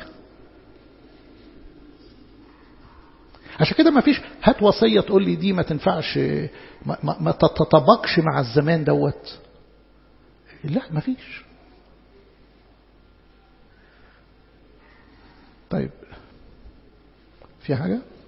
S1: عشان كده ما فيش هات وصية تقول لي دي ما تنفعش ما, ما, ما تتطبقش مع الزمان دوت لا ما فيش طيب في حاجة